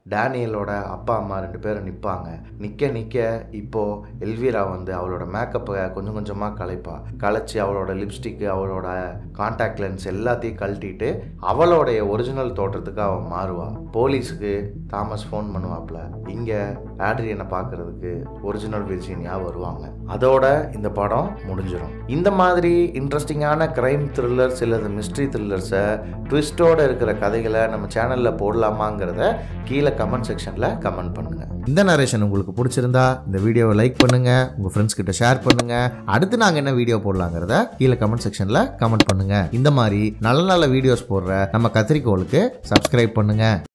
டேனியலோட அப்பா அம்மா ரெண்டு பேரும் நிற்பாங்க நிற்க நிற்க இப்போது எல்வீரா வந்து அவளோட மேக்கப்பை கொஞ்சம் கொஞ்சமாக கலைப்பா கலைச்சி அவளோட லிப்ஸ்டிக்கு அவளோட காண்டாக்ட் லென்ஸ் எல்லாத்தையும் கழட்டிட்டு அவளோடைய ஒரிஜினல் தோற்றத்துக்கு அவள் மாறுவா போலீஸுக்கு தாமஸ் ஃபோன் பண்ணுவாப்ல இங்கே ஆட்ரியனை பார்க்கறதுக்கு ஒரிஜினல் விர்ஜீனியா வருவாங்க அதோட இந்த படம் முடிஞ்சிடும் இந்த மாதிரி இன்ட்ரெஸ்டிங்கான க்ரைம் த்ரில்லர் சிலது மிஸ்ட்ரி த்ரில்லர்ஸை ட்விஸ்டோட இருக்கிற கதைகளை நம்ம சேனலில் போடலாமாங்கிறத கீழே கமெண்ட் செக்ஷனில் கமெண்ட் பண்ணுங்கள் இந்த நரேஷன் உங்களுக்கு பிடிச்சிருந்தா இந்த வீடியோவை லைக் பண்ணுங்க உங்க ஃப்ரெண்ட்ஸ் கிட்ட ஷேர் பண்ணுங்க அடுத்து நாங்க என்ன வீடியோ போடலாங்கிறத கீழே கமெண்ட் செக்ஷன்ல கமெண்ட் பண்ணுங்க இந்த மாதிரி நல்ல நல்ல வீடியோஸ் போடுற நம்ம கத்திரிக்கோளுக்கு சப்ஸ்கிரைப் பண்ணுங்க